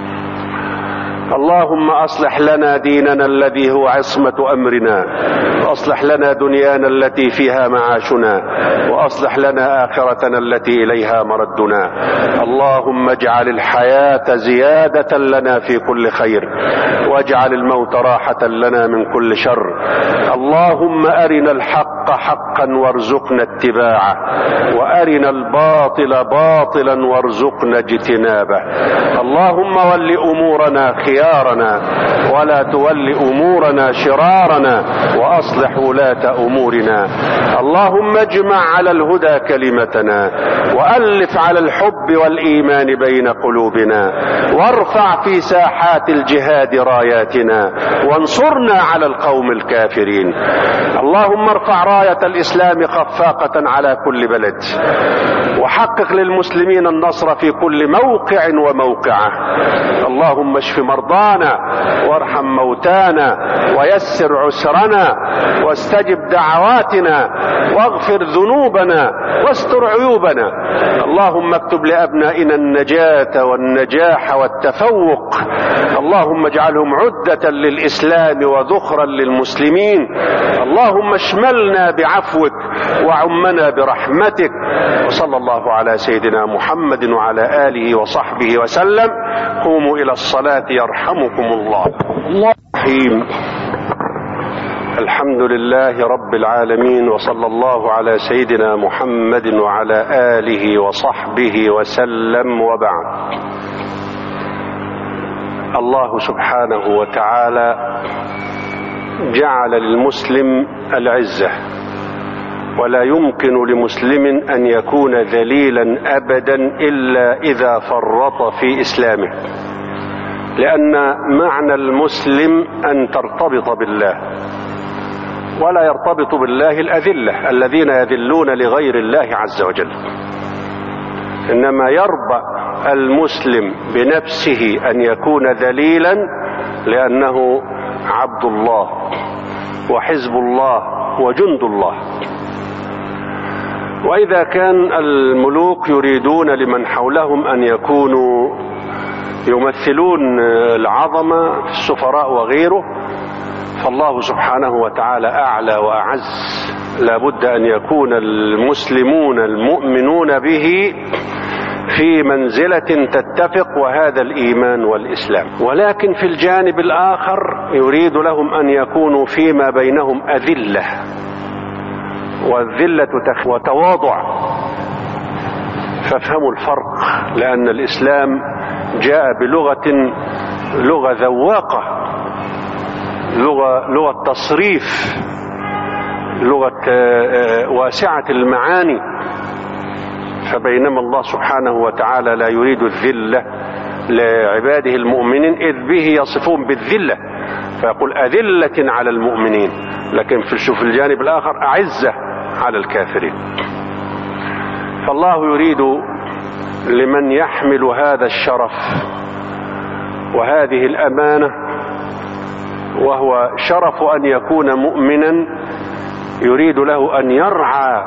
اللهم أصلح لنا ديننا الذي هو عصمة أمرنا واصلح لنا دنيانا التي فيها معاشنا واصلح لنا اخرتنا التي اليها مردنا اللهم اجعل الحياه زياده لنا في كل خير واجعل الموت راحه لنا من كل شر اللهم ارنا الحق حقا وارزقنا اتباعه وارنا الباطل باطلا وارزقنا اجتنابه اللهم ول امورنا خيارنا ولا تول امورنا شرارنا واصلح ولاه امورنا اللهم اجمع على الهدى كلمتنا والف على الحب والايمان بين قلوبنا وارفع في ساحات الجهاد راياتنا وانصرنا على القوم الكافرين اللهم ارفع رايه الاسلام خفاقه على كل بلد وحقق للمسلمين النصر في كل موقع وموقعه اللهم اشف مرضانا وارحم موتانا ويسر عسرنا واستجب دعواتنا واغفر ذنوبنا واستر عيوبنا اللهم اكتب لابنائنا النجاه والنجاح والتفوق اللهم اجعلهم عده للاسلام وذخرا للمسلمين اللهم اشملنا بعفوك وعمنا برحمتك وصلى الله على سيدنا محمد وعلى اله وصحبه وسلم قوموا الى الصلاه يرحمكم الله الله رحيم الحمد لله رب العالمين وصلى الله على سيدنا محمد وعلى اله وصحبه وسلم وبعد الله سبحانه وتعالى جعل للمسلم العزه ولا يمكن لمسلم ان يكون ذليلا ابدا الا اذا فرط في اسلامه لان معنى المسلم ان ترتبط بالله ولا يرتبط بالله الاذله الذين يذلون لغير الله عز وجل انما يربا المسلم بنفسه ان يكون ذليلا لانه عبد الله وحزب الله وجند الله واذا كان الملوك يريدون لمن حولهم ان يكونوا يمثلون العظمه السفراء وغيره فالله سبحانه وتعالى اعلى واعز لا بد ان يكون المسلمون المؤمنون به في منزله تتفق وهذا الايمان والاسلام ولكن في الجانب الاخر يريد لهم ان يكونوا فيما بينهم اذله والذله وتواضع فافهموا الفرق لان الاسلام جاء بلغه لغه ذواقه لغه لغه تصريف لغه واسعه المعاني فبينما الله سبحانه وتعالى لا يريد الذله لعباده المؤمنين اذ به يصفون بالذله فيقول اذله على المؤمنين لكن في شوف الجانب الاخر اعزه على الكافرين فالله يريد لمن يحمل هذا الشرف وهذه الامانه وهو شرف ان يكون مؤمنا يريد له ان يرعى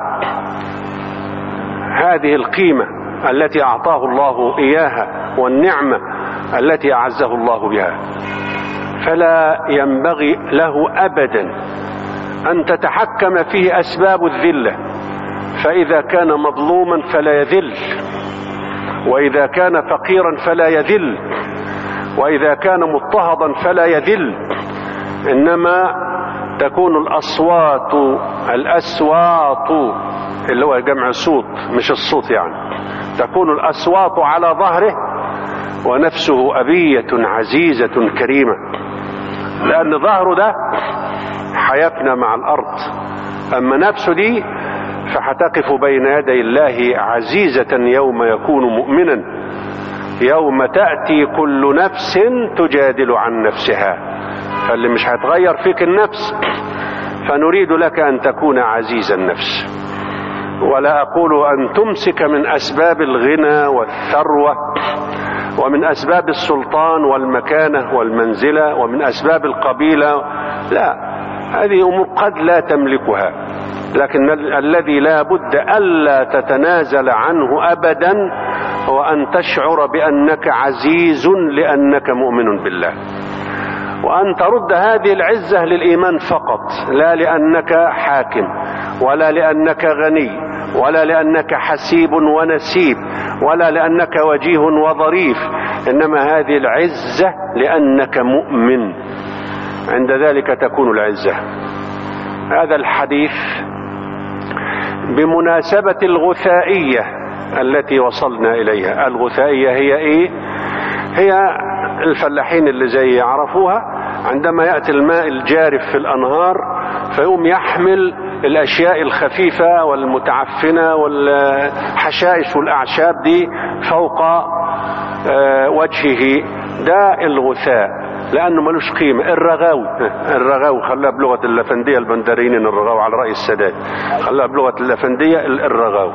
هذه القيمه التي اعطاه الله اياها والنعمه التي اعزه الله بها فلا ينبغي له ابدا ان تتحكم فيه اسباب الذله فاذا كان مظلوما فلا يذل واذا كان فقيرا فلا يذل واذا كان مضطهدا فلا يذل انما تكون الاصوات الاسواط اللي هو جمع صوت مش الصوت يعني تكون الاصوات على ظهره ونفسه ابيه عزيزه كريمه لان ظهره ده حياتنا مع الارض اما نفسه دي فحتقف بين يدي الله عزيزه يوم يكون مؤمنا يوم تاتي كل نفس تجادل عن نفسها فاللي مش هيتغير فيك النفس فنريد لك ان تكون عزيز النفس ولا اقول ان تمسك من اسباب الغنى والثروه ومن اسباب السلطان والمكانه والمنزله ومن اسباب القبيله لا هذه امور قد لا تملكها لكن الذي لا بد الا تتنازل عنه ابدا هو ان تشعر بانك عزيز لانك مؤمن بالله وأن ترد هذه العزة للإيمان فقط لا لأنك حاكم ولا لأنك غني ولا لأنك حسيب ونسيب ولا لأنك وجيه وظريف إنما هذه العزة لأنك مؤمن عند ذلك تكون العزة هذا الحديث بمناسبة الغثائية التي وصلنا إليها الغثائية هي إيه هي الفلاحين اللي زي يعرفوها عندما يأتي الماء الجارف في الأنهار فيقوم يحمل الأشياء الخفيفة والمتعفنة والحشائش والأعشاب دي فوق وجهه ده الغثاء لأنه ملوش قيمة الرغاوي الرغاوي خلاها بلغة اللفندية البندرين الرغاوي على رأي السادات خلاها بلغة اللفندية الرغاوي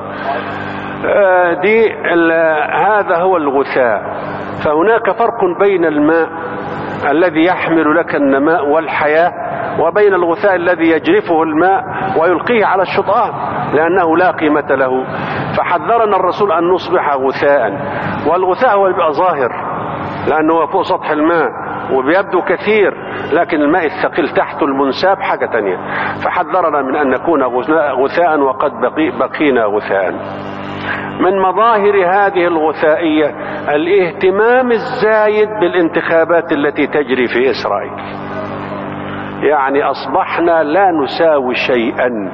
دي هذا هو الغثاء فهناك فرق بين الماء الذي يحمل لك النماء والحياة وبين الغثاء الذي يجرفه الماء ويلقيه على الشطآن لأنه لا قيمة له فحذرنا الرسول أن نصبح غثاء والغثاء هو يبقى ظاهر لأنه هو فوق سطح الماء وبيبدو كثير لكن الماء الثقيل تحته المنساب حاجة تانية فحذرنا من أن نكون غثاء وقد بقي بقينا غثاء من مظاهر هذه الغثائية الاهتمام الزايد بالانتخابات التي تجري في إسرائيل يعني أصبحنا لا نساوي شيئا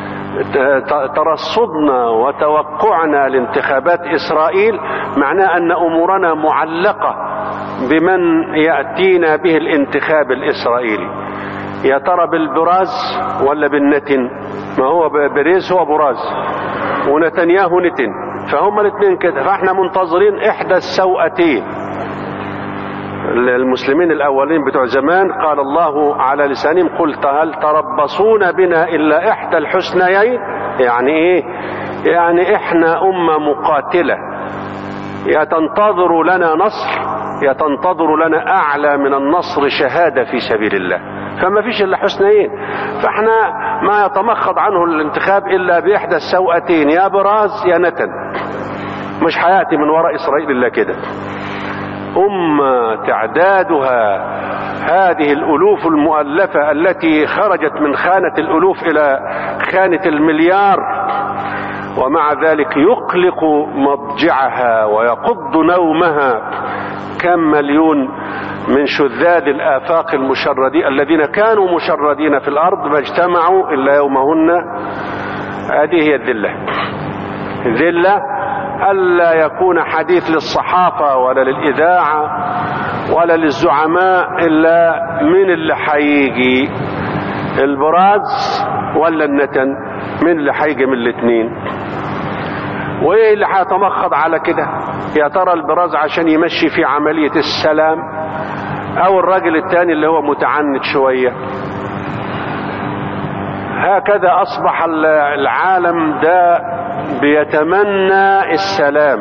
ترصدنا وتوقعنا لانتخابات إسرائيل معناه أن أمورنا معلقة بمن يأتينا به الانتخاب الإسرائيلي يا ترى بالبراز ولا بالنتن ما هو بريز هو براز ونتنياهو نتن فهم الاثنين كده فاحنا منتظرين احدى السوءتين المسلمين الاولين بتوع زمان قال الله على لسانهم قلت هل تربصون بنا الا احدى الحسنيين يعني ايه يعني احنا امه مقاتله يا تنتظر لنا نصر يا تنتظر لنا اعلى من النصر شهاده في سبيل الله فما فيش الا حسنيين فاحنا ما يتمخض عنه الانتخاب الا باحدى السوءتين يا براز يا نتن مش هياتي من وراء اسرائيل الا كده أمة تعدادها هذه الألوف المؤلفة التي خرجت من خانة الألوف إلى خانة المليار ومع ذلك يقلق مضجعها ويقض نومها كم مليون من شذاذ الآفاق المشردين الذين كانوا مشردين في الأرض ما اجتمعوا إلا يومهن هذه هي الذلة ذلة ألا يكون حديث للصحافة ولا للإذاعة ولا للزعماء إلا من اللي هيجي البراز ولا النتن من اللي هيجي من الاثنين وايه اللي هيتمخض على كده يا ترى البراز عشان يمشي في عملية السلام او الراجل التاني اللي هو متعنت شوية هكذا اصبح العالم ده بيتمنى السلام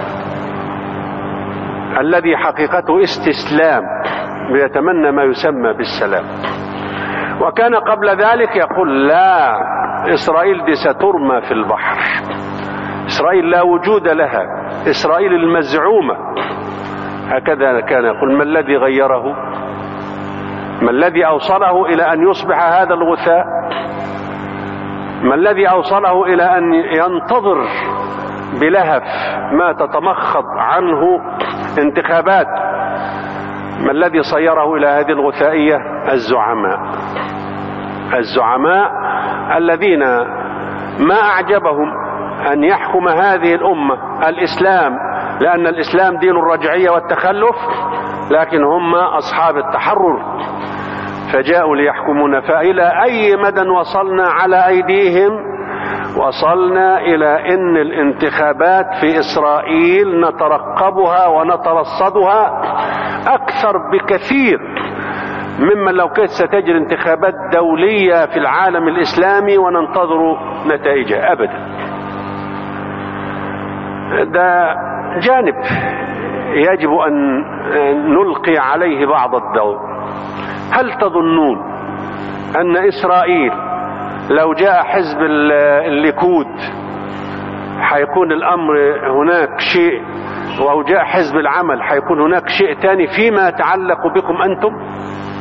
الذي حقيقته استسلام بيتمنى ما يسمى بالسلام وكان قبل ذلك يقول لا اسرائيل دي سترمى في البحر اسرائيل لا وجود لها اسرائيل المزعومه هكذا كان يقول ما الذي غيره ما الذي اوصله الى ان يصبح هذا الغثاء ما الذي اوصله الى ان ينتظر بلهف ما تتمخض عنه انتخابات ما الذي صيره الى هذه الغثائيه الزعماء الزعماء الذين ما اعجبهم ان يحكم هذه الامه الاسلام لان الاسلام دين الرجعيه والتخلف لكن هم اصحاب التحرر فجاءوا ليحكمونا فإلى أي مدى وصلنا على أيديهم وصلنا إلى أن الانتخابات في إسرائيل نترقبها ونترصدها أكثر بكثير مما لو كانت ستجري انتخابات دولية في العالم الإسلامي وننتظر نتائجها أبدا ده جانب يجب أن نلقي عليه بعض الضوء هل تظنون ان اسرائيل لو جاء حزب الليكود حيكون الامر هناك شيء وهو جاء حزب العمل حيكون هناك شيء تاني فيما يتعلق بكم انتم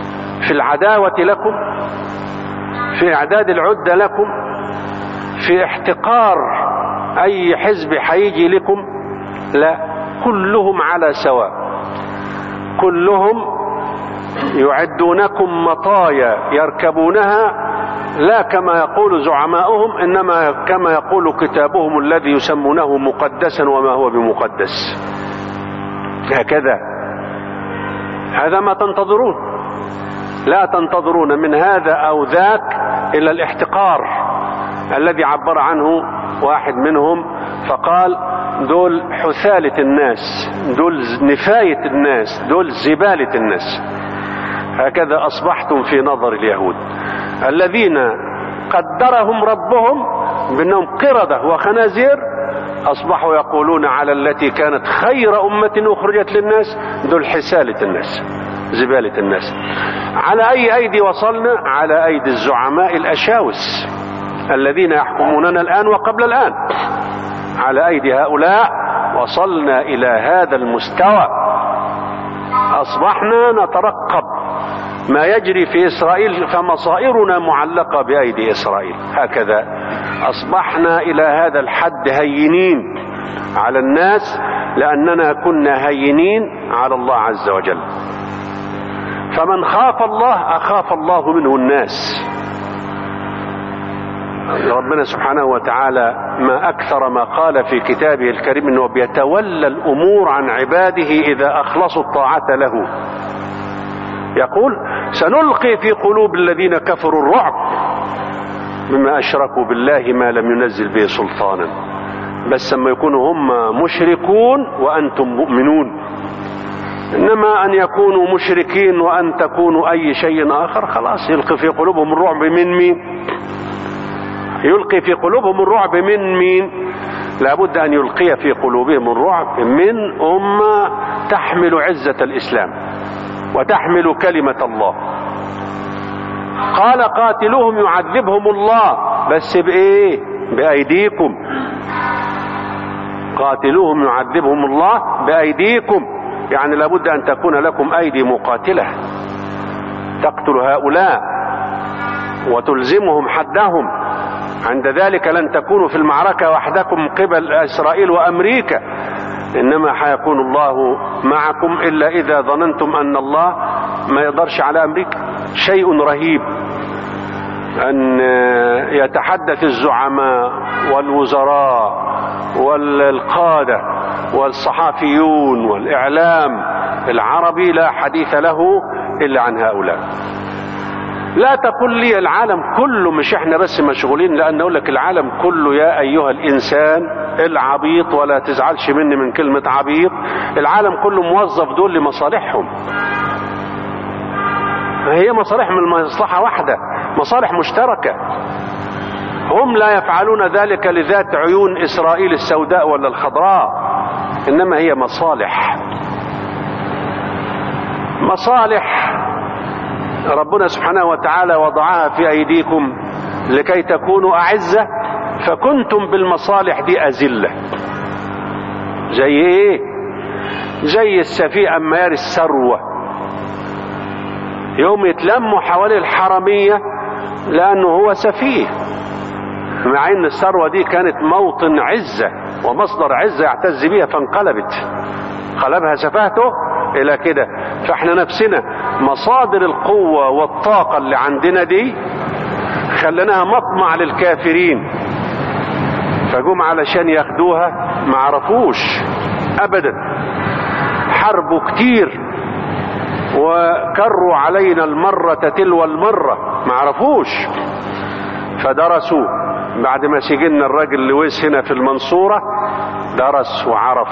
في العداوة لكم في إعداد العدة لكم في احتقار أي حزب هيجي لكم لا كلهم على سواء كلهم يعدونكم مطايا يركبونها لا كما يقول زعماؤهم انما كما يقول كتابهم الذي يسمونه مقدسا وما هو بمقدس هكذا هذا ما تنتظرون لا تنتظرون من هذا او ذاك الا الاحتقار الذي عبر عنه واحد منهم فقال دول حثالة الناس دول نفاية الناس دول زبالة الناس هكذا أصبحتم في نظر اليهود الذين قدرهم ربهم بأنهم قردة وخنازير أصبحوا يقولون على التي كانت خير أمة أخرجت للناس دول حسالة الناس زبالة الناس على أي أيدي وصلنا على أيدي الزعماء الأشاوس الذين يحكموننا الآن وقبل الآن على أيدي هؤلاء وصلنا إلى هذا المستوى أصبحنا نترقب ما يجري في إسرائيل فمصائرنا معلقة بأيدي إسرائيل هكذا أصبحنا إلى هذا الحد هينين على الناس لأننا كنا هينين على الله عز وجل فمن خاف الله أخاف الله منه الناس ربنا سبحانه وتعالى ما أكثر ما قال في كتابه الكريم أنه بيتولى الأمور عن عباده إذا أخلصوا الطاعة له يقول سنلقي في قلوب الذين كفروا الرعب مما أشركوا بالله ما لم ينزل به سلطانا بس لما يكونوا هم مشركون وأنتم مؤمنون إنما أن يكونوا مشركين وأن تكونوا أي شيء آخر خلاص يلقي في قلوبهم الرعب من مين يلقي في قلوبهم الرعب من مين لابد أن يلقي في قلوبهم الرعب من أمة تحمل عزة الإسلام وتحمل كلمة الله قال قاتلوهم يعذبهم الله بس بإيه بأيديكم قاتلوهم يعذبهم الله بأيديكم يعني لابد أن تكون لكم أيدي مقاتلة تقتل هؤلاء وتلزمهم حدهم عند ذلك لن تكونوا في المعركة وحدكم قبل إسرائيل وأمريكا إنما حيكون الله معكم إلا إذا ظننتم أن الله ما يقدرش على أمريكا شيء رهيب أن يتحدث الزعماء والوزراء والقادة والصحافيون والإعلام العربي لا حديث له إلا عن هؤلاء لا تقل لي العالم كله مش احنا بس مشغولين لان اقول لك العالم كله يا ايها الانسان العبيط ولا تزعلش مني من كلمة عبيط العالم كله موظف دول لمصالحهم هي مصالح من مصلحة واحدة مصالح مشتركة هم لا يفعلون ذلك لذات عيون اسرائيل السوداء ولا الخضراء انما هي مصالح مصالح ربنا سبحانه وتعالى وضعها في ايديكم لكي تكونوا اعزه فكنتم بالمصالح دي اذله زي ايه زي السفيه اما يري الثروه يوم يتلموا حوالي الحرميه لانه هو سفيه مع ان الثروه دي كانت موطن عزه ومصدر عزه يعتز بها فانقلبت قلبها سفاهته الى كده فاحنا نفسنا مصادر القوة والطاقة اللي عندنا دي خليناها مطمع للكافرين فجم علشان ياخدوها ما عرفوش ابدا حربوا كتير وكروا علينا المرة تلو المرة ما عرفوش فدرسوا بعد ما سجلنا الراجل لويس هنا في المنصورة درس وعرف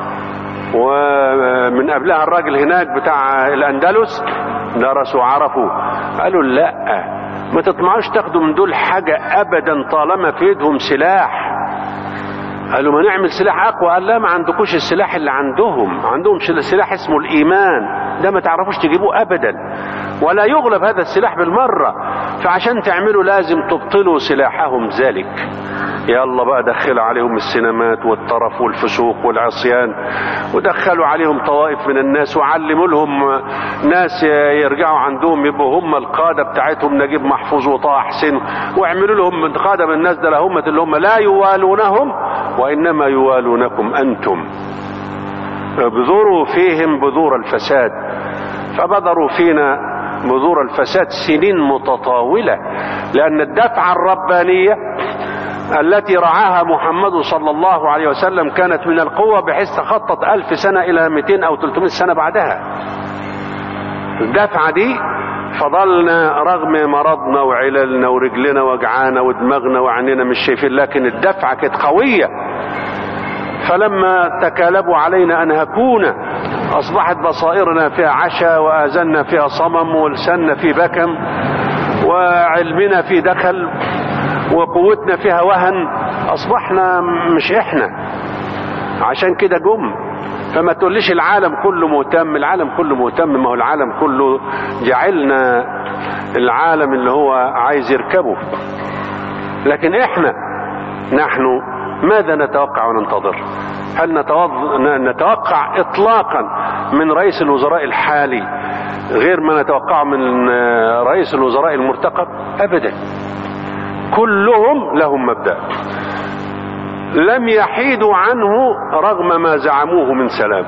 ومن قبلها الراجل هناك بتاع الاندلس درسوا وعرفوا قالوا لا ما تطمعوش تاخدوا من دول حاجة ابدا طالما في ايدهم سلاح قالوا ما نعمل سلاح اقوى قال لا ما عندكوش السلاح اللي عندهم عندهم سلاح اسمه الايمان ده ما تعرفوش تجيبوه ابدا ولا يغلب هذا السلاح بالمرة فعشان تعملوا لازم تبطلوا سلاحهم ذلك يلا بقى دخلوا عليهم السينمات والطرف والفسوق والعصيان ودخلوا عليهم طوائف من الناس وعلموا لهم ناس يرجعوا عندهم يبقوا هم القادة بتاعتهم نجيب محفوظ وطه حسين واعملوا لهم قادة من الناس ده لهم اللي هم لا يوالونهم وإنما يوالونكم أنتم بذروا فيهم بذور الفساد فبذروا فينا بذور الفساد سنين متطاولة لأن الدفعة الربانية التي رعاها محمد صلى الله عليه وسلم كانت من القوة بحيث تخطط ألف سنة إلى 200 أو 300 سنة بعدها الدفعة دي فضلنا رغم مرضنا وعللنا ورجلنا وجعانا ودماغنا وعينينا مش شايفين لكن الدفعة كانت قوية فلما تكالبوا علينا أنهكونا أصبحت بصائرنا فيها عشا وآذاننا فيها صمم ولساننا في بكم وعلمنا في دخل وقوتنا فيها وهن أصبحنا مش إحنا عشان كده جم فما تقوليش العالم كله مهتم العالم كله مهتم ما هو العالم كله جعلنا العالم اللي هو عايز يركبه لكن احنا نحن ماذا نتوقع وننتظر هل نتوقع اطلاقا من رئيس الوزراء الحالي غير ما نتوقعه من رئيس الوزراء المرتقب ابدا كلهم لهم مبدا لم يحيدوا عنه رغم ما زعموه من سلام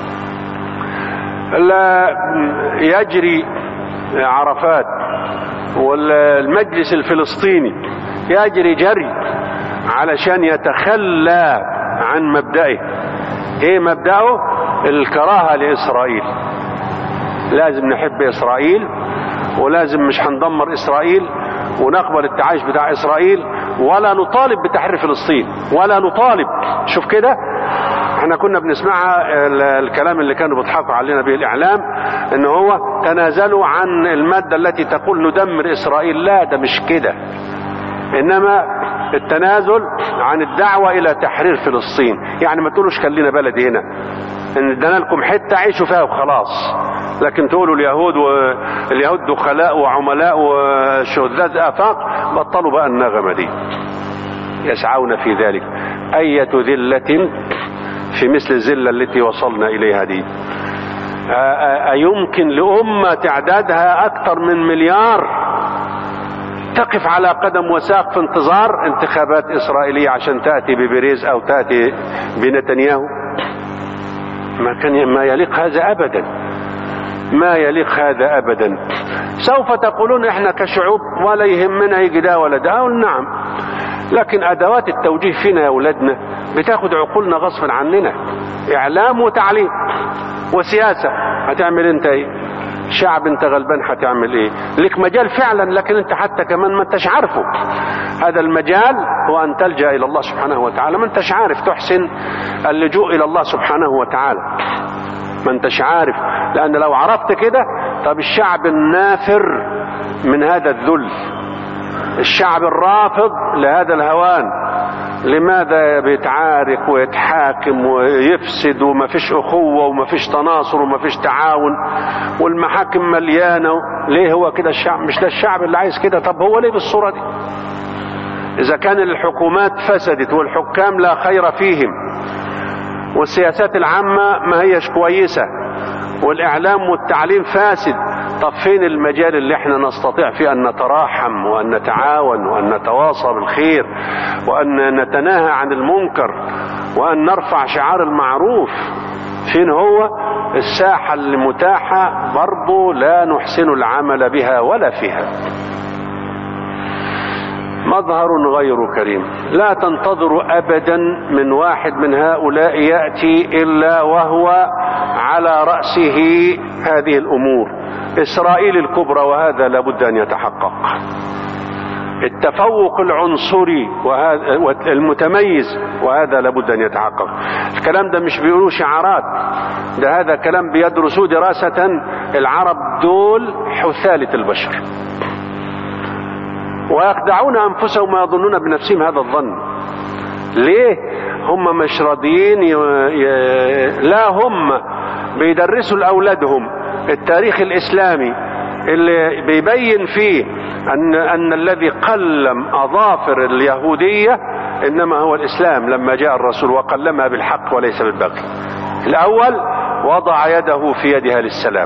لا يجري عرفات والمجلس الفلسطيني يجري جري علشان يتخلى عن مبدئه ايه مبدأه الكراهة لإسرائيل لازم نحب إسرائيل ولازم مش هندمر إسرائيل ونقبل التعايش بتاع إسرائيل ولا نطالب بتحرير فلسطين ولا نطالب شوف كده احنا كنا بنسمعها الكلام اللي كانوا بيضحكوا علينا به الاعلام ان هو تنازلوا عن الماده التي تقول ندمر اسرائيل لا ده مش كده انما التنازل عن الدعوه الى تحرير فلسطين يعني ما تقولوش خلينا لنا بلد هنا ان ادانا لكم حته عيشوا فيها وخلاص لكن تقولوا اليهود واليهود دخلاء وعملاء وشذاذ افاق بطلوا بقى النغمه دي يسعون في ذلك اية ذلة في مثل الذلة التي وصلنا اليها دي أيمكن لأمة تعدادها أكثر من مليار تقف على قدم وساق في انتظار انتخابات إسرائيلية عشان تأتي ببريز أو تأتي بنتنياهو ما كان ما يليق هذا أبدا ما يليق هذا أبدا سوف تقولون احنا كشعوب ولا يهمنا يجي ده ولا ده أقول نعم لكن أدوات التوجيه فينا يا أولادنا بتاخد عقولنا غصبا عننا إعلام وتعليم وسياسة هتعمل انت ايه شعب انت غلبان هتعمل ايه لك مجال فعلا لكن انت حتى كمان ما انتش عارفه هذا المجال هو ان تلجا الى الله سبحانه وتعالى ما انتش عارف تحسن اللجوء الى الله سبحانه وتعالى ما انتش عارف لان لو عرفت كده طب الشعب النافر من هذا الذل الشعب الرافض لهذا الهوان لماذا بيتعارك ويتحاكم ويفسد وما فيش أخوة وما فيش تناصر وما فيش تعاون والمحاكم مليانة ليه هو كده الشعب مش ده الشعب اللي عايز كده طب هو ليه بالصورة دي إذا كان الحكومات فسدت والحكام لا خير فيهم والسياسات العامة ما هيش كويسة والإعلام والتعليم فاسد طب فين المجال اللي احنا نستطيع فيه ان نتراحم وان نتعاون وان نتواصى بالخير وان نتناهى عن المنكر وان نرفع شعار المعروف فين هو الساحة المتاحة برضو لا نحسن العمل بها ولا فيها مظهر غير كريم لا تنتظر ابدا من واحد من هؤلاء ياتي الا وهو على راسه هذه الامور اسرائيل الكبرى وهذا لابد ان يتحقق التفوق العنصري وهذا المتميز وهذا لابد ان يتحقق الكلام ده مش بيقولوا شعارات ده هذا كلام بيدرسوه دراسة العرب دول حثالة البشر ويخدعون انفسهم ويظنون بنفسهم هذا الظن ليه هم مش راضيين ي... ي... لا هم بيدرسوا لاولادهم التاريخ الاسلامي اللي بيبين فيه ان ان الذي قلم اظافر اليهوديه إنما هو الإسلام لما جاء الرسول وقلمها بالحق وليس بالبغي الأول وضع يده في يدها للسلام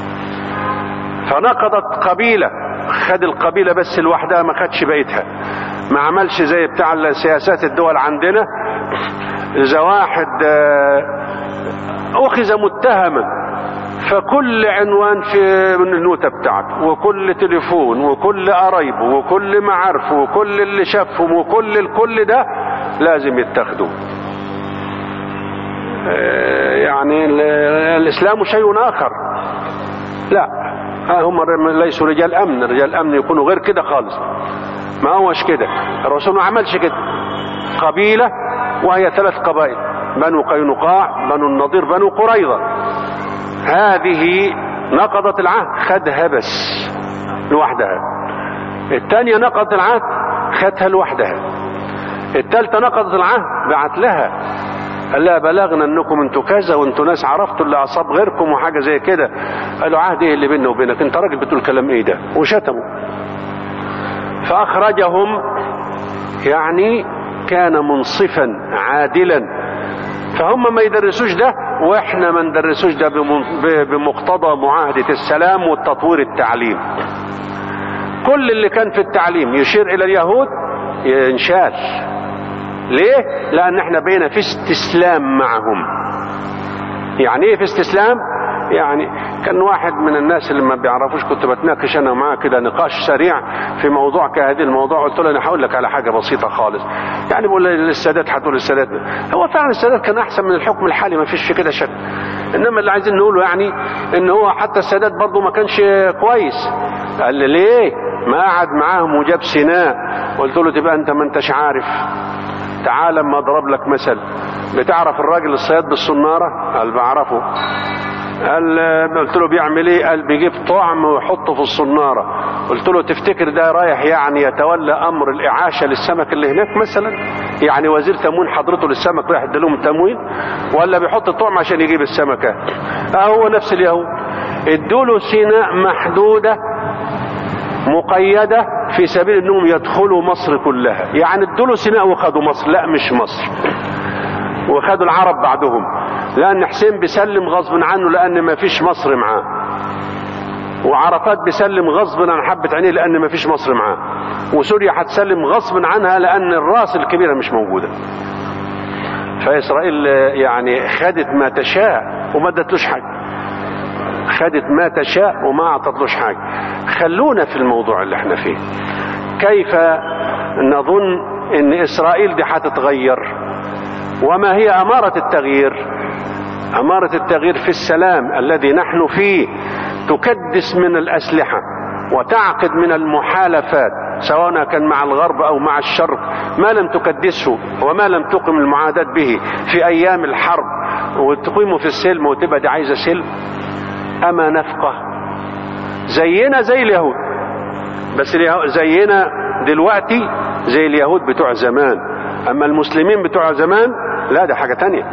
فنقضت قبيلة خد القبيلة بس لوحدها ما خدش بيتها ما عملش زي بتاع سياسات الدول عندنا إذا واحد أخذ متهما فكل عنوان في من النوتة بتاعته وكل تليفون وكل قرايبه وكل معارفه وكل اللي شافهم وكل الكل ده لازم يتاخدوا يعني الإسلام شيء آخر لا هم ليسوا رجال أمن رجال أمن يكونوا غير كده خالص ما هوش كده الرسول ما عملش كده قبيلة وهي ثلاث قبائل بنو قينقاع بنو النضير بنو قريظة هذه نقضت العهد خدها بس لوحدها الثانية نقضت العهد خدها لوحدها الثالثة نقضت العهد بعت لها قال لها بلغنا انكم انتوا كذا وانتوا ناس عرفتوا اللي اصاب غيركم وحاجه زي كده قالوا عهد ايه اللي بيننا وبينك انت راجل بتقول كلام ايه ده وشتموا فاخرجهم يعني كان منصفا عادلا فهم ما يدرسوش ده واحنا ما ندرسوش ده بمقتضى معاهدة السلام والتطوير التعليم كل اللي كان في التعليم يشير الى اليهود ينشال ليه لان احنا بقينا في استسلام معهم يعني ايه في استسلام يعني كان واحد من الناس اللي ما بيعرفوش كنت بتناقش انا معاه كده نقاش سريع في موضوع كهذه الموضوع قلت له انا هقول لك على حاجه بسيطه خالص يعني بقول للسادات هتقول السادات هو فعلا السادات كان احسن من الحكم الحالي ما فيش في كده شك انما اللي عايزين نقوله يعني ان هو حتى السادات برضه ما كانش كويس قال لي ليه ما قعد معاهم وجاب سيناء قلت له تبقى انت ما انتش عارف تعال اما اضرب لك مثل بتعرف الراجل الصياد بالصناره قال بعرفه قال قلت له بيعمل ايه قال بيجيب طعم ويحطه في الصناره قلت له تفتكر ده رايح يعني يتولى امر الاعاشه للسمك اللي هناك مثلا يعني وزير تموين حضرته للسمك رايح يديلهم تموين ولا بيحط الطعم عشان يجيب السمكه هو نفس اليهود ادوا له سيناء محدوده مقيده في سبيل انهم يدخلوا مصر كلها يعني ادوا له سيناء وخدوا مصر لا مش مصر وخدوا العرب بعدهم لان حسين بيسلم غصب عنه لان ما فيش مصر معاه وعرفات بيسلم غصب عن حبة عينيه لان ما فيش مصر معاه وسوريا هتسلم غصب عنها لان الراس الكبيرة مش موجودة فاسرائيل يعني خدت ما تشاء وما ادتلوش حاجة خدت ما تشاء وما اعطتلوش حاجة خلونا في الموضوع اللي احنا فيه كيف نظن ان اسرائيل دي هتتغير وما هي امارة التغيير امارة التغيير في السلام الذي نحن فيه تكدس من الاسلحة وتعقد من المحالفات سواء كان مع الغرب او مع الشرق ما لم تكدسه وما لم تقم المعاداة به في ايام الحرب وتقيمه في السلم وتبقى دي عايزة سلم اما نفقه زينا زي اليهود بس زينا دلوقتي زي اليهود بتوع زمان اما المسلمين بتوع زمان لا ده حاجة تانية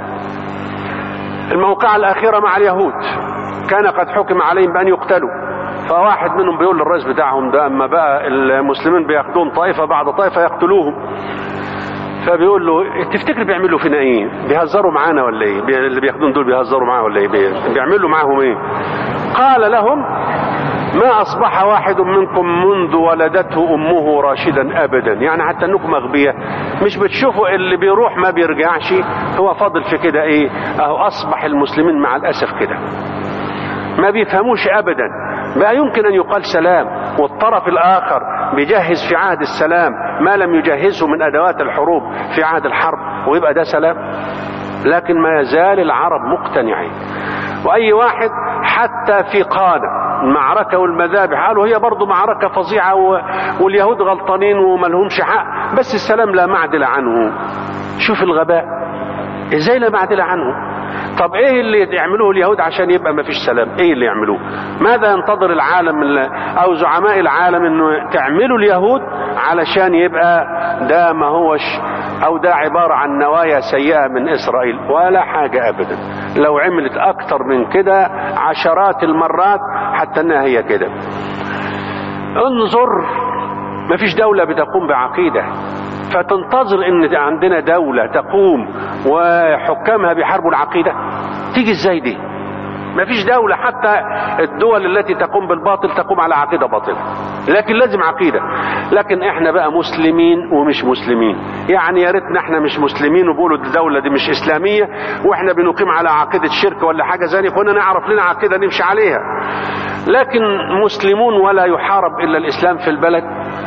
الموقعة الاخيرة مع اليهود كان قد حكم عليهم بان يقتلوا فواحد منهم بيقول للرئيس بتاعهم ده اما بقى المسلمين بياخدون طائفة بعد طائفة يقتلوهم فبيقول له تفتكر بيعملوا فينا ايه بيهزروا معانا ولا ايه اللي بياخدون دول بيهزروا معاه ولا ايه بيعملوا معاهم ايه قال لهم ما اصبح واحد منكم منذ ولدته امه راشدا ابدا يعني حتى انكم اغبياء مش بتشوفوا اللي بيروح ما بيرجعش هو فاضل في كده ايه اهو اصبح المسلمين مع الاسف كده ما بيفهموش ابدا ما يمكن ان يقال سلام والطرف الاخر بيجهز في عهد السلام ما لم يجهزه من ادوات الحروب في عهد الحرب ويبقى ده سلام لكن ما يزال العرب مقتنعين واي واحد حتى في قاده المعركة والمذابح قالوا هي برضو معركة فظيعة واليهود غلطانين وما لهمش حق بس السلام لا معدل عنه شوف الغباء ازاي لا معدل عنه طب ايه اللي يعملوه اليهود عشان يبقى ما فيش سلام ايه اللي يعملوه ماذا ينتظر العالم او زعماء العالم انه تعملوا اليهود علشان يبقى ده ما هوش او ده عبارة عن نوايا سيئة من اسرائيل ولا حاجة ابدا لو عملت اكتر من كده عشرات المرات حتى انها هي كده انظر ما فيش دولة بتقوم بعقيدة فتنتظر ان عندنا دولة تقوم وحكامها بيحاربوا العقيدة تيجي ازاي دي ما فيش دولة حتى الدول التي تقوم بالباطل تقوم على عقيدة باطلة لكن لازم عقيدة لكن احنا بقى مسلمين ومش مسلمين يعني يا ريتنا احنا مش مسلمين وبيقولوا الدولة دي مش اسلامية واحنا بنقيم على عقيدة شرك ولا حاجة زي كنا نعرف لنا عقيدة نمشي عليها لكن مسلمون ولا يحارب الا الاسلام في البلد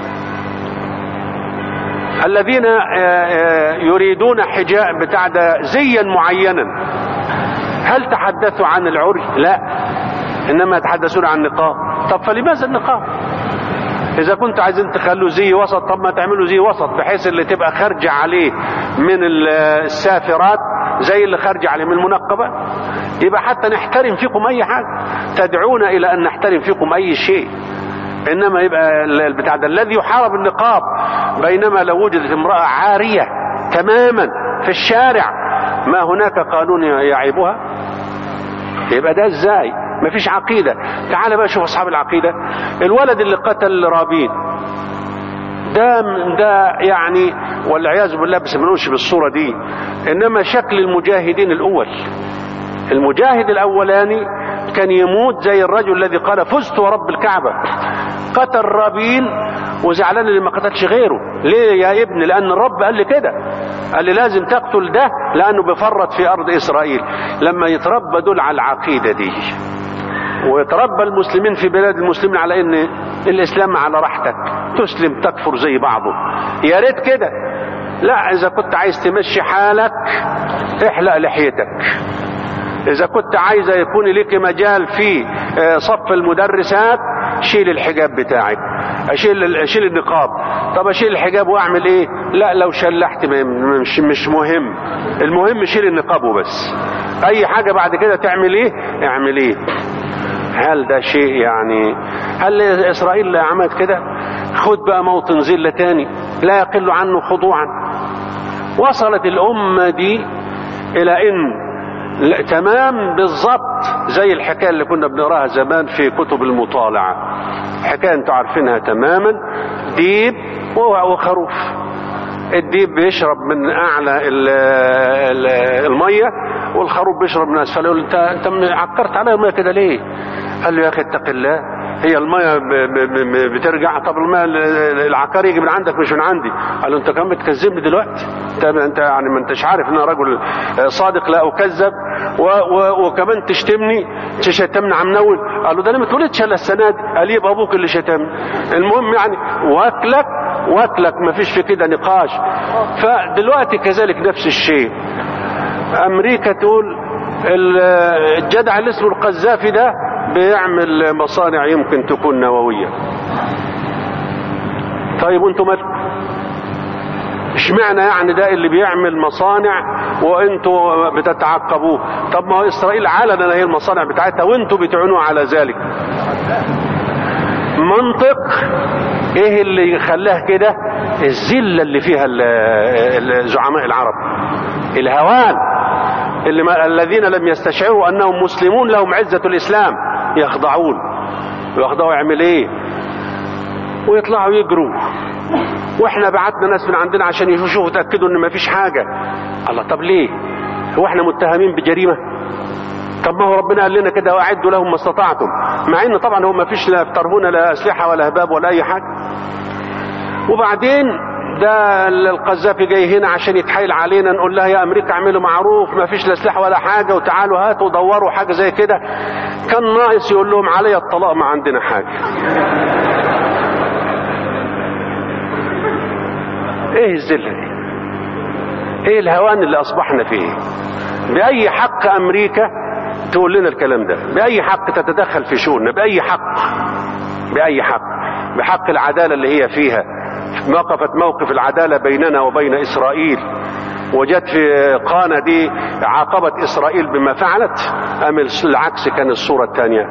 الذين يريدون حجاب بتاع ده زيا معينا هل تحدثوا عن العري لا انما يتحدثون عن النقاب طب فلماذا النقاب اذا كنت عايزين تخلوا زي وسط طب ما تعملوا زي وسط بحيث اللي تبقى خارجه عليه من السافرات زي اللي خارجه عليه من المنقبات يبقى حتى نحترم فيكم اي حاجه تدعونا الى ان نحترم فيكم اي شيء انما يبقى البتاع ده الذي يحارب النقاب بينما لو وجدت امراه عاريه تماما في الشارع ما هناك قانون يعيبها يبقى ده ازاي مفيش عقيدة تعال بقى شوف اصحاب العقيدة الولد اللي قتل رابين ده ده يعني والعياذ بالله بس ما نقولش بالصورة دي انما شكل المجاهدين الاول المجاهد الاولاني كان يموت زي الرجل الذي قال فزت ورب الكعبة قتل رابين وزعلان اللي ما قتلش غيره ليه يا ابن لان الرب قال لي كده قال لي لازم تقتل ده لانه بيفرط في ارض اسرائيل لما يتربى دول على العقيده دي ويتربى المسلمين في بلاد المسلمين على ان الاسلام على راحتك تسلم تكفر زي بعضه يا ريت كده لا اذا كنت عايز تمشي حالك احلق لحيتك اذا كنت عايزه يكون لك مجال في صف المدرسات شيل الحجاب بتاعك اشيل اشيل النقاب طب اشيل الحجاب واعمل ايه لا لو شلحت مش مش مهم المهم شيل النقاب وبس اي حاجه بعد كده تعمل ايه اعمل ايه هل ده شيء يعني هل اسرائيل عملت كده خد بقى موطن ذله تاني لا يقل عنه خضوعا وصلت الامه دي الى ان تمام بالظبط زي الحكايه اللي كنا بنقراها زمان في كتب المطالعه حكايه انتوا عارفينها تماما ديب وخروف الديب بيشرب من اعلى الميه والخروف بيشرب من اسفل يقول انت انت عكرت عليا الميه كده ليه؟ قال له يا اخي اتق الله هي الميه بترجع طب الميه العقار يجي من عندك مش من عندي قال له انت كمان بتكذبني دلوقتي انت انت يعني ما انتش عارف ان انا رجل صادق لا اكذب و و وكمان تشتمني تشتمني عم نول قال له ده انا ما اتولدتش الا السنه دي قال يبقى ابوك اللي شتمني المهم يعني واكلك واكلك ما فيش في كده نقاش فدلوقتي كذلك نفس الشيء امريكا تقول الجدع اللي اسمه القذافي ده بيعمل مصانع يمكن تكون نووية طيب وانتم مالكم اشمعنى يعني ده اللي بيعمل مصانع وانتوا بتتعقبوه طب ما هو اسرائيل علنا هي المصانع بتاعتها وانتوا بتعينوا على ذلك منطق ايه اللي يخلاه كده الذله اللي فيها زعماء العرب الهوان اللي ما الذين لم يستشعروا انهم مسلمون لهم عزه الاسلام يخضعون ويخضعوا يعمل ايه ويطلعوا يجروا واحنا بعتنا ناس من عندنا عشان يشوفوا يتاكدوا ان مفيش حاجه الله طب ليه هو احنا متهمين بجريمه طب ما هو ربنا قال لنا كده واعدوا لهم ما استطعتم مع ان طبعا هو ما فيش لا يفترهون لا اسلحه ولا هباب ولا اي حاجه وبعدين ده القذافي جاي هنا عشان يتحايل علينا نقول لها يا امريكا اعملوا معروف ما فيش لا سلاح ولا حاجه وتعالوا هاتوا دوروا حاجه زي كده كان ناقص يقول لهم علي الطلاق ما عندنا حاجه ايه الذله دي ايه الهوان اللي اصبحنا فيه باي حق امريكا تقول لنا الكلام ده باي حق تتدخل في شؤوننا باي حق باي حق بحق العداله اللي هي فيها وقفت موقف العدالة بيننا وبين إسرائيل وجت في قانا دي عاقبت إسرائيل بما فعلت أم العكس كان الصورة الثانية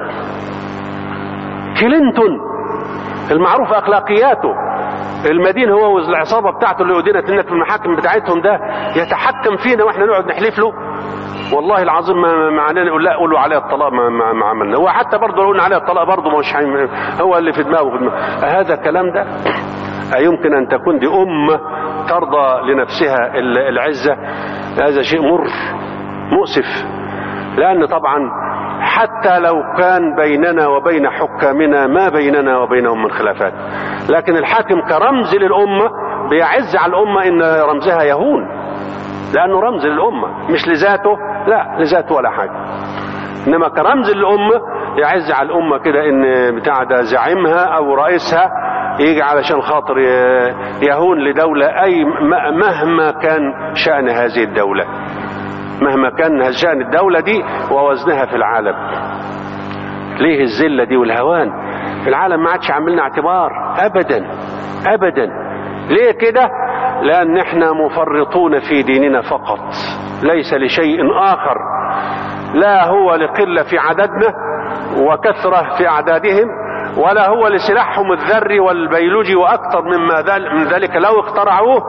كلينتون المعروف أخلاقياته المدين هو والعصابة بتاعته اللي أدينت لنا في المحاكم بتاعتهم ده يتحكم فينا واحنا نقعد نحلف له والله العظيم ما معناه نقول لا قولوا عليه الطلاق ما, ما, ما عملنا هو حتى برضه لو قلنا عليه الطلاق برضه مش هو اللي في دماغه في دماغه هذا الكلام ده أيمكن أن تكون دي أمة ترضى لنفسها العزة هذا شيء مر مؤسف لأن طبعا حتى لو كان بيننا وبين حكامنا ما بيننا وبينهم من خلافات لكن الحاكم كرمز للأمة بيعز على الأمة إن رمزها يهون لأنه رمز للأمة مش لذاته لا لذاته ولا حاجة إنما كرمز للأمة يعز على الأمة كده إن بتاع ده زعيمها أو رئيسها يجي علشان خاطر يهون لدولة أي مهما كان شأن هذه الدولة مهما كان شأن الدولة دي ووزنها في العالم ليه الذلة دي والهوان العالم ما عادش عاملنا اعتبار أبدا أبدا ليه كده لأن احنا مفرطون في ديننا فقط ليس لشيء آخر لا هو لقلة في عددنا وكثرة في أعدادهم ولا هو لسلاحهم الذري والبيولوجي وأكثر مما من ذلك لو اخترعوه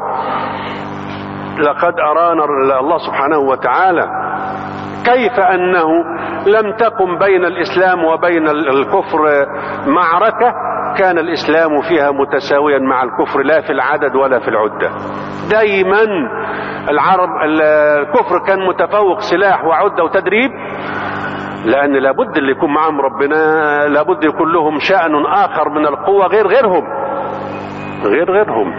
لقد أرانا الله سبحانه وتعالى كيف أنه لم تقم بين الإسلام وبين الكفر معركة كان الإسلام فيها متساويا مع الكفر لا في العدد ولا في العدة دايما العرب الكفر كان متفوق سلاح وعدة وتدريب لأن لابد اللي يكون معهم ربنا لابد يكون لهم شأن آخر من القوة غير غيرهم غير غيرهم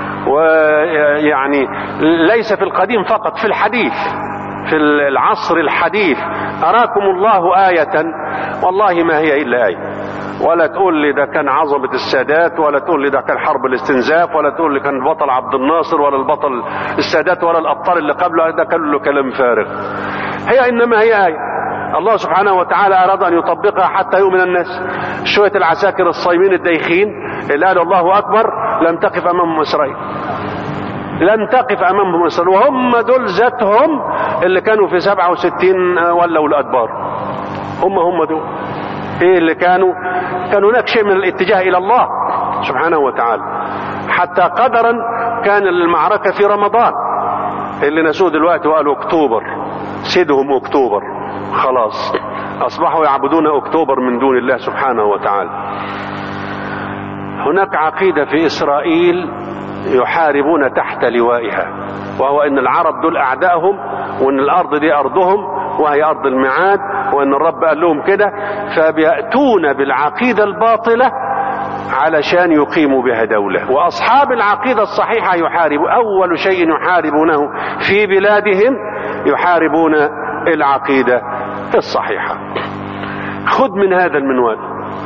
ويعني ليس في القديم فقط في الحديث في العصر الحديث أراكم الله آية والله ما هي إلا آية ولا تقول لي ده كان عظمة السادات ولا تقول لي ده كان حرب الاستنزاف ولا تقول لي كان البطل عبد الناصر ولا البطل السادات ولا الأبطال اللي قبله ده كله كلام فارغ هي إنما هي آية الله سبحانه وتعالى أراد أن يطبقها حتى يؤمن الناس شوية العساكر الصايمين الدايخين اللي قالوا الله أكبر لم تقف أمامهم إسرائيل لم تقف أمامهم إسرائيل وهم دول ذاتهم اللي كانوا في 67 ولوا الأدبار هم هم دول ايه اللي كانوا كان هناك شيء من الاتجاه الى الله سبحانه وتعالى حتى قدرا كان المعركة في رمضان اللي نسوه دلوقتي وقالوا اكتوبر سيدهم اكتوبر خلاص اصبحوا يعبدون اكتوبر من دون الله سبحانه وتعالى هناك عقيدة في اسرائيل يحاربون تحت لوائها وهو ان العرب دول اعدائهم وان الارض دي ارضهم وهي ارض الميعاد وان الرب قال لهم كده فبياتون بالعقيده الباطله علشان يقيموا بها دوله واصحاب العقيده الصحيحه يحاربوا اول شيء يحاربونه في بلادهم يحاربون العقيده الصحيحه خذ من هذا المنوال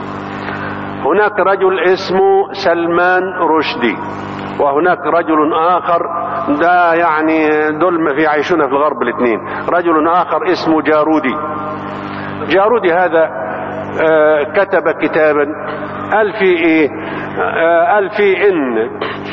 هناك رجل اسمه سلمان رشدي وهناك رجل اخر ده يعني دول في يعيشون في الغرب الاثنين رجل اخر اسمه جارودي جارودي هذا آه كتب كتابا قال في ايه آه قال في ان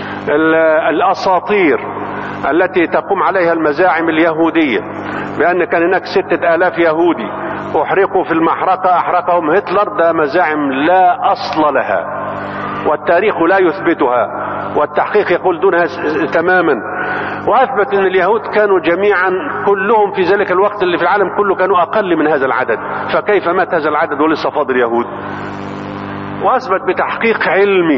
الاساطير التي تقوم عليها المزاعم اليهودية بان كان هناك ستة الاف يهودي احرقوا في المحرقة احرقهم هتلر ده مزاعم لا اصل لها والتاريخ لا يثبتها والتحقيق يقول دونها تماما واثبت ان اليهود كانوا جميعا كلهم في ذلك الوقت اللي في العالم كله كانوا اقل من هذا العدد فكيف مات هذا العدد ولسه فاضل يهود واثبت بتحقيق علمي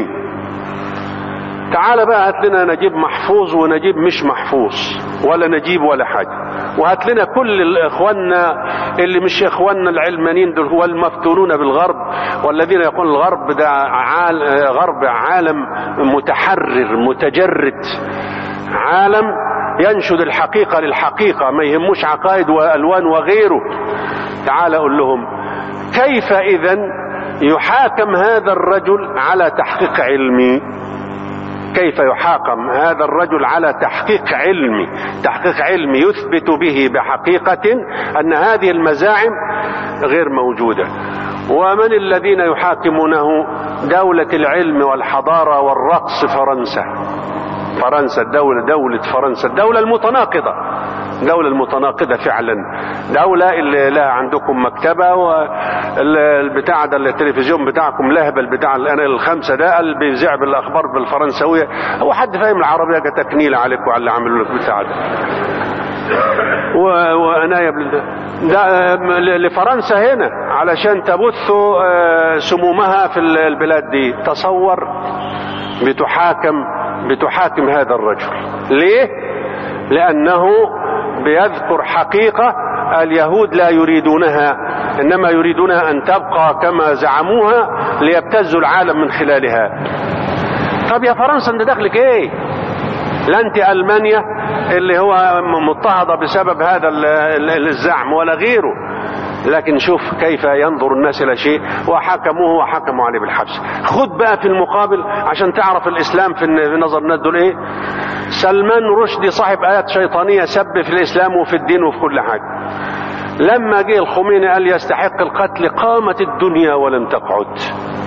تعال بقى هات لنا نجيب محفوظ ونجيب مش محفوظ ولا نجيب ولا حاجه وهات لنا كل اخواننا اللي مش اخواننا العلمانيين دول هو المفتونون بالغرب والذين يقولون الغرب ده عال غرب عالم متحرر متجرد عالم ينشد الحقيقة للحقيقة ما يهموش عقائد والوان وغيره تعال اقول لهم كيف اذا يحاكم هذا الرجل على تحقيق علمي كيف يحاكم هذا الرجل على تحقيق علمي تحقيق علمي يثبت به بحقيقة أن هذه المزاعم غير موجودة ومن الذين يحاكمونه دولة العلم والحضارة والرقص فرنسا فرنسا الدولة دولة فرنسا الدولة المتناقضة دولة المتناقضة فعلا دولة اللي لا عندكم مكتبة والبتاع ده التلفزيون بتاعكم لهبل بتاع القناة الخمسة ده اللي بيذيع بالأخبار بالفرنسوية هو حد فاهم العربية جت تكنيلة عليكم على اللي عملوا لك بتاع ده وعناية ده لفرنسا هنا علشان تبثوا سمومها في البلاد دي تصور بتحاكم بتحاكم هذا الرجل ليه لانه بيذكر حقيقة اليهود لا يريدونها انما يريدونها ان تبقى كما زعموها ليبتزوا العالم من خلالها طب يا فرنسا انت دخلك ايه لا انت المانيا اللي هو مضطهده بسبب هذا الزعم ولا غيره لكن شوف كيف ينظر الناس الى شيء وحكموه وحكموا عليه بالحبس خد بقى في المقابل عشان تعرف الاسلام في نظر الناس دول ايه سلمان رشدي صاحب ايات شيطانيه سب في الاسلام وفي الدين وفي كل حاجه لما جه الخميني قال يستحق القتل قامت الدنيا ولم تقعد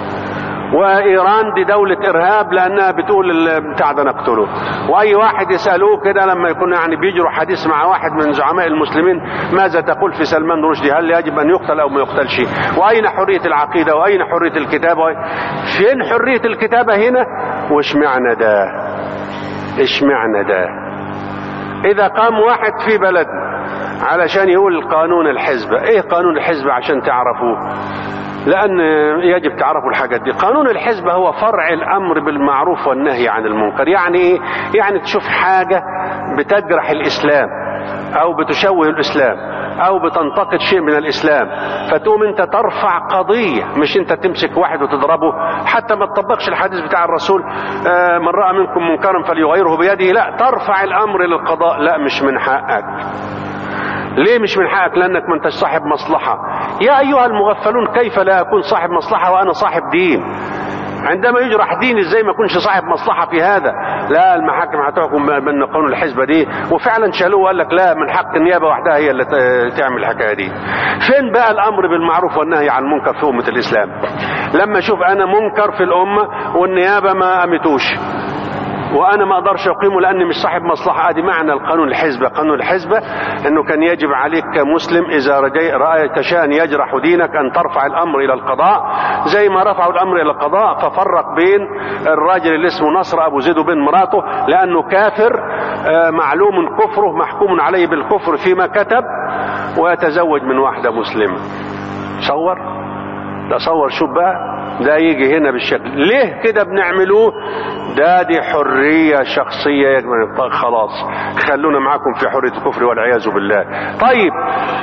وايران دي دولة ارهاب لانها بتقول بتاع ده نقتله واي واحد يسالوه كده لما يكون يعني بيجروا حديث مع واحد من زعماء المسلمين ماذا تقول في سلمان رشدي هل يجب ان يقتل او ما يقتلش واين حرية العقيدة واين حرية الكتابة فين حرية الكتابة هنا واش معنى ده ايش معنى ده اذا قام واحد في بلد علشان يقول قانون الحزبة ايه قانون الحزبة عشان تعرفوه لأن يجب تعرفوا الحاجات دي قانون الحزبة هو فرع الأمر بالمعروف والنهي عن المنكر يعني إيه؟ يعني تشوف حاجة بتجرح الإسلام أو بتشوه الإسلام أو بتنتقد شيء من الإسلام فتقوم أنت ترفع قضية مش أنت تمسك واحد وتضربه حتى ما تطبقش الحديث بتاع الرسول آه من رأى منكم منكرا فليغيره بيده لا ترفع الأمر للقضاء لا مش من حقك ليه مش من حقك لانك ما انتش صاحب مصلحة يا ايها المغفلون كيف لا اكون صاحب مصلحة وانا صاحب دين عندما يجرح دين ازاي ما اكونش صاحب مصلحة في هذا لا المحاكم هتحكم بان قانون الحزبة دي وفعلا شالوه وقال لك لا من حق النيابة وحدها هي اللي تعمل الحكاية دي فين بقى الامر بالمعروف والنهي عن المنكر في امة الاسلام لما اشوف انا منكر في الامة والنيابة ما قامتوش وانا ما اقدرش اقيمه لاني مش صاحب مصلحه ادي معنى القانون الحزبه قانون الحزبه انه كان يجب عليك كمسلم اذا رايت شيئا يجرح دينك ان ترفع الامر الى القضاء زي ما رفعوا الامر الى القضاء ففرق بين الراجل اللي اسمه نصر ابو زيد وبين مراته لانه كافر معلوم كفره محكوم عليه بالكفر فيما كتب ويتزوج من واحده مسلمه صور ده صور شوف بقى ده يجي هنا بالشكل ليه كده بنعملوه ده دي حرية شخصية يجب خلاص خلونا معاكم في حرية الكفر والعياذ بالله طيب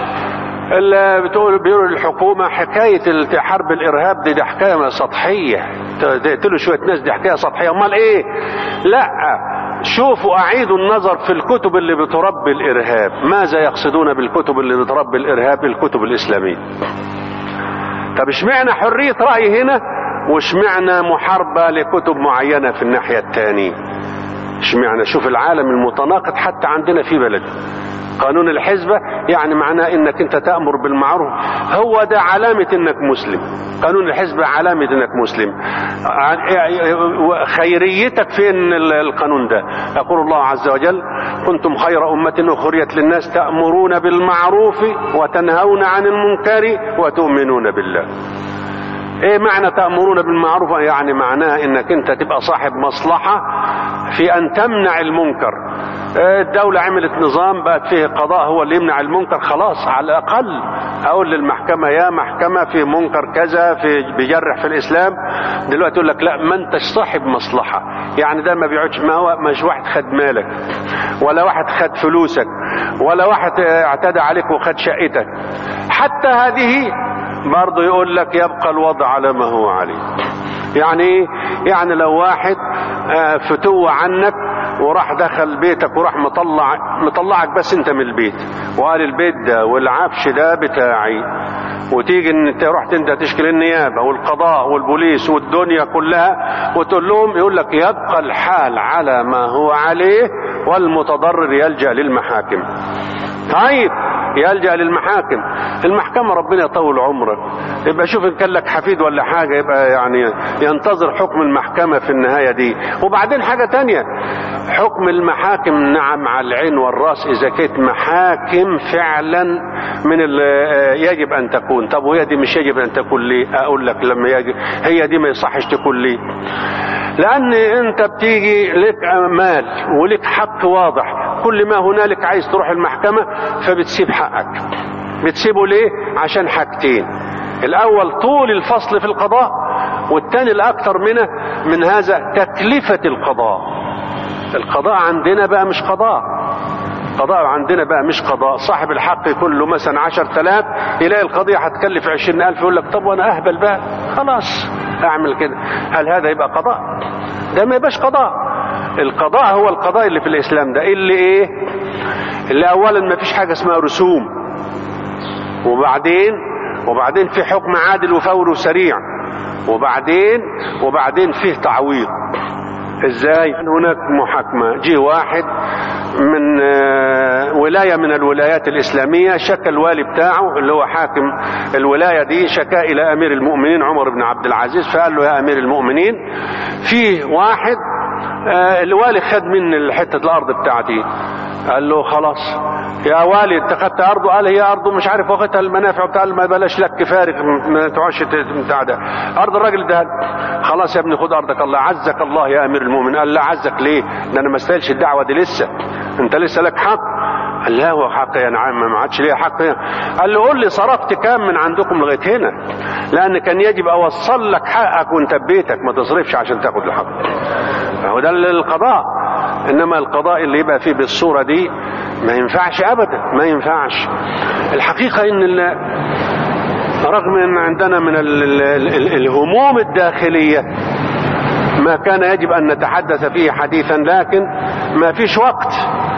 اللي بتقول بيقولوا الحكومة حكاية حرب الإرهاب دي, دي حكاية سطحية تقتلوا شوية ناس دي حكاية سطحية أمال إيه؟ لا شوفوا أعيدوا النظر في الكتب اللي بتربي الإرهاب ماذا يقصدون بالكتب اللي بتربي الإرهاب الكتب الإسلامية طب اشمعنى حرية رأي هنا واشمعنى محاربة لكتب معينة في الناحية الثانية اشمعنى شوف العالم المتناقض حتى عندنا في بلد قانون الحزبة يعني معناه انك انت تأمر بالمعروف هو ده علامة انك مسلم قانون الحزبة علامة انك مسلم خيريتك فين القانون ده يقول الله عز وجل كنتم خير أمة أخريت للناس تأمرون بالمعروف وتنهون عن المنكر وتؤمنون بالله ايه معنى تأمرون بالمعروف يعني معناها انك انت تبقى صاحب مصلحة في ان تمنع المنكر الدولة عملت نظام بقت فيه قضاء هو اللي يمنع المنكر خلاص على الأقل أقول للمحكمة يا محكمة في منكر كذا في بيجرح في الإسلام دلوقتي يقول لك لا ما أنتش صاحب مصلحة يعني ده ما بيقعدش ما هو مش واحد خد مالك ولا واحد خد فلوسك ولا واحد اعتدى عليك وخد شقتك حتى هذه برضه يقول لك يبقى الوضع على ما هو عليه يعني ايه يعني لو واحد فتوى عنك وراح دخل بيتك وراح مطلع مطلعك بس انت من البيت وقال البيت ده والعفش ده بتاعي وتيجي ان انت رحت انت تشكل النيابه والقضاء والبوليس والدنيا كلها وتقول لهم يقول لك يبقى الحال على ما هو عليه والمتضرر يلجا للمحاكم طيب يلجا للمحاكم المحكمه ربنا يطول عمرك يبقى شوف ان كان لك حفيد ولا حاجه يبقى يعني ينتظر حكم المحكمه في النهايه دي وبعدين حاجه تانية حكم المحاكم نعم على العين والراس اذا كانت محاكم فعلا من يجب ان تكون طب وهي دي مش يجب ان تكون ليه اقول لك لما يجب هي دي ما يصحش تكون ليه لان انت بتيجي لك مال ولك حق واضح كل ما هنالك عايز تروح المحكمة فبتسيب حقك بتسيبه ليه عشان حاجتين الاول طول الفصل في القضاء والثاني الاكثر منه من هذا تكلفة القضاء القضاء عندنا بقى مش قضاء قضاء عندنا بقى مش قضاء صاحب الحق يكون له مثلا عشر تلاف يلاقي القضية هتكلف عشرين ألف يقول لك طب وأنا أهبل بقى خلاص أعمل كده هل هذا يبقى قضاء ده ما يبقاش قضاء القضاء هو القضاء اللي في الإسلام ده اللي إيه اللي أولا ما فيش حاجة اسمها رسوم وبعدين وبعدين في حكم عادل وفور وسريع وبعدين وبعدين فيه تعويض ازاي هناك محاكمة جه واحد من ولاية من الولايات الإسلامية شكى الوالي بتاعه اللي هو حاكم الولاية دي شكا إلى أمير المؤمنين عمر بن عبد العزيز فقال له يا أمير المؤمنين في واحد الوالي خد من حتة الأرض بتاعتي قال له خلاص يا والي انت خدت ارضه قال هي ارضه مش عارف واخدها المنافع بتاع ما بلاش لك فارغ ما تقعدش بتاع ده ارض الراجل ده خلاص يا ابني خد ارضك الله عزك الله يا امير المؤمنين قال لا عزك ليه ده انا ما استاهلش الدعوه دي لسه انت لسه لك حق قال لا هو حق يا نعم ما عادش ليه حق هنا قال له قول لي صرفت كام من عندكم لغايه هنا لان كان يجب اوصل لك حقك وانت ببيتك ما تصرفش عشان تاخد الحق هو ده القضاء انما القضاء اللي يبقى فيه بالصوره دي ما ينفعش ابدا ما ينفعش الحقيقه ان رغم ان عندنا من ال ال ال الهموم الداخليه ما كان يجب ان نتحدث فيه حديثا لكن ما فيش وقت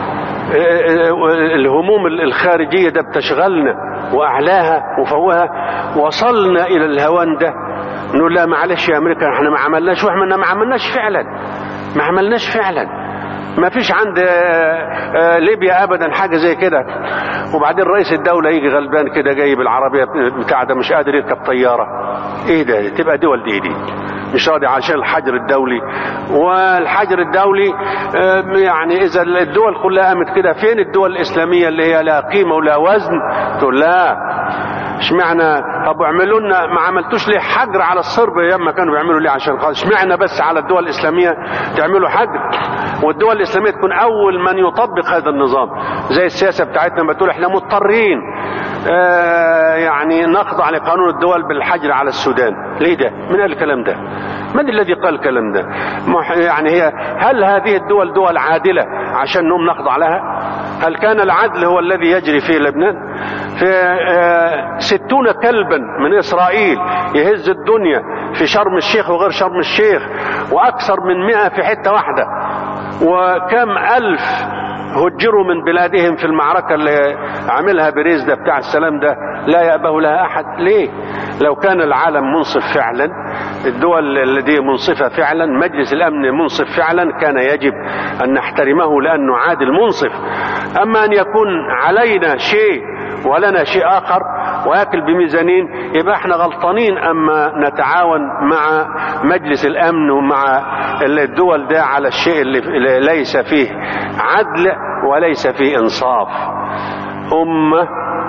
الهموم الخارجيه ده بتشغلنا واعلاها وفوقها وصلنا الى الهوان ده نقول لا معلش يا امريكا احنا ما عملناش واحنا ما عملناش فعلا ما عملناش فعلا ما فيش عند ليبيا ابدا حاجه زي كده وبعدين رئيس الدوله يجي غلبان كده جايب العربيه بتاع ده مش قادر يركب طياره ايه ده تبقى دول دي دي مش راضي عشان الحجر الدولي والحجر الدولي يعني اذا الدول كلها قامت كده فين الدول الاسلاميه اللي هي لا قيمه ولا وزن تقول لا اشمعنى طب اعملوا لنا ما عملتوش ليه حجر على الصرب ايام ما كانوا بيعملوا ليه عشان خالص اشمعنى بس على الدول الاسلاميه تعملوا حجر والدول الاسلاميه تكون اول من يطبق هذا النظام زي السياسه بتاعتنا ما تقول احنا مضطرين آه يعني نخضع لقانون الدول بالحجر على السودان ليه ده من الكلام ده من الذي قال الكلام ده يعني هي هل هذه الدول دول عادلة عشان نوم نخضع لها هل كان العدل هو الذي يجري في لبنان في آه ستون كلبا من إسرائيل يهز الدنيا في شرم الشيخ وغير شرم الشيخ وأكثر من مئة في حتة واحدة وكم ألف هجروا من بلادهم في المعركة اللي عملها بريز ده بتاع السلام ده لا يأبه لها أحد ليه لو كان العالم منصف فعلا الدول التي منصفة فعلا مجلس الأمن منصف فعلا كان يجب أن نحترمه لأنه عادل منصف أما أن يكون علينا شيء ولنا شيء آخر وياكل بميزانين يبقى احنا غلطانين اما نتعاون مع مجلس الامن ومع الدول ده على الشيء اللي ليس فيه عدل وليس فيه انصاف امه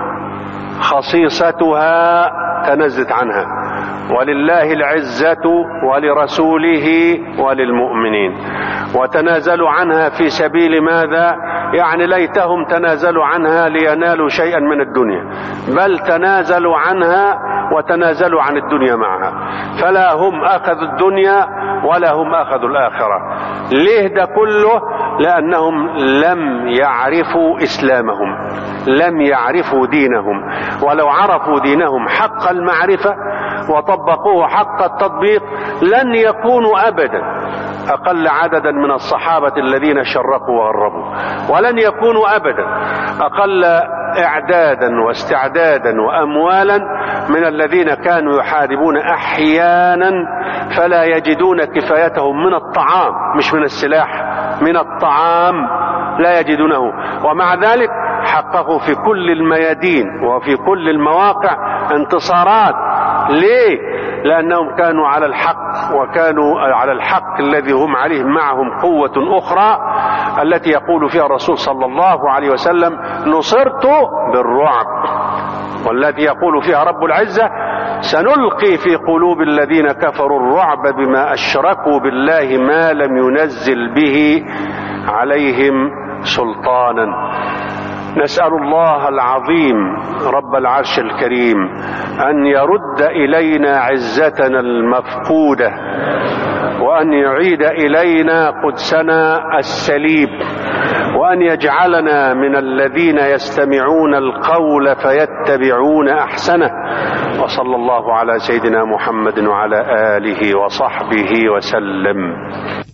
خصيصتها تنزت عنها ولله العزه ولرسوله وللمؤمنين وتنازلوا عنها في سبيل ماذا يعني ليتهم تنازلوا عنها لينالوا شيئا من الدنيا بل تنازلوا عنها وتنازلوا عن الدنيا معها فلا هم اخذوا الدنيا ولا هم اخذوا الاخره ليه ده كله لانهم لم يعرفوا اسلامهم لم يعرفوا دينهم ولو عرفوا دينهم حق المعرفه وطبقوه حق التطبيق لن يكونوا ابدا اقل عددا من الصحابه الذين شرقوا وغربوا ولن يكونوا ابدا اقل اعدادا واستعدادا واموالا من الذين كانوا يحاربون احيانا فلا يجدون كفايتهم من الطعام مش من السلاح من الطعام لا يجدونه ومع ذلك حققوا في كل الميادين وفي كل المواقع انتصارات ليه لانهم كانوا على الحق وكانوا على الحق الذي هم عليه معهم قوه اخرى التي يقول فيها الرسول صلى الله عليه وسلم نصرت بالرعب والذي يقول فيها رب العزه سنلقي في قلوب الذين كفروا الرعب بما اشركوا بالله ما لم ينزل به عليهم سلطانا نسال الله العظيم رب العرش الكريم ان يرد الينا عزتنا المفقوده وأن يعيد إلينا قدسنا السليم وأن يجعلنا من الذين يستمعون القول فيتبعون أحسنه وصلى الله على سيدنا محمد وعلى آله وصحبه وسلم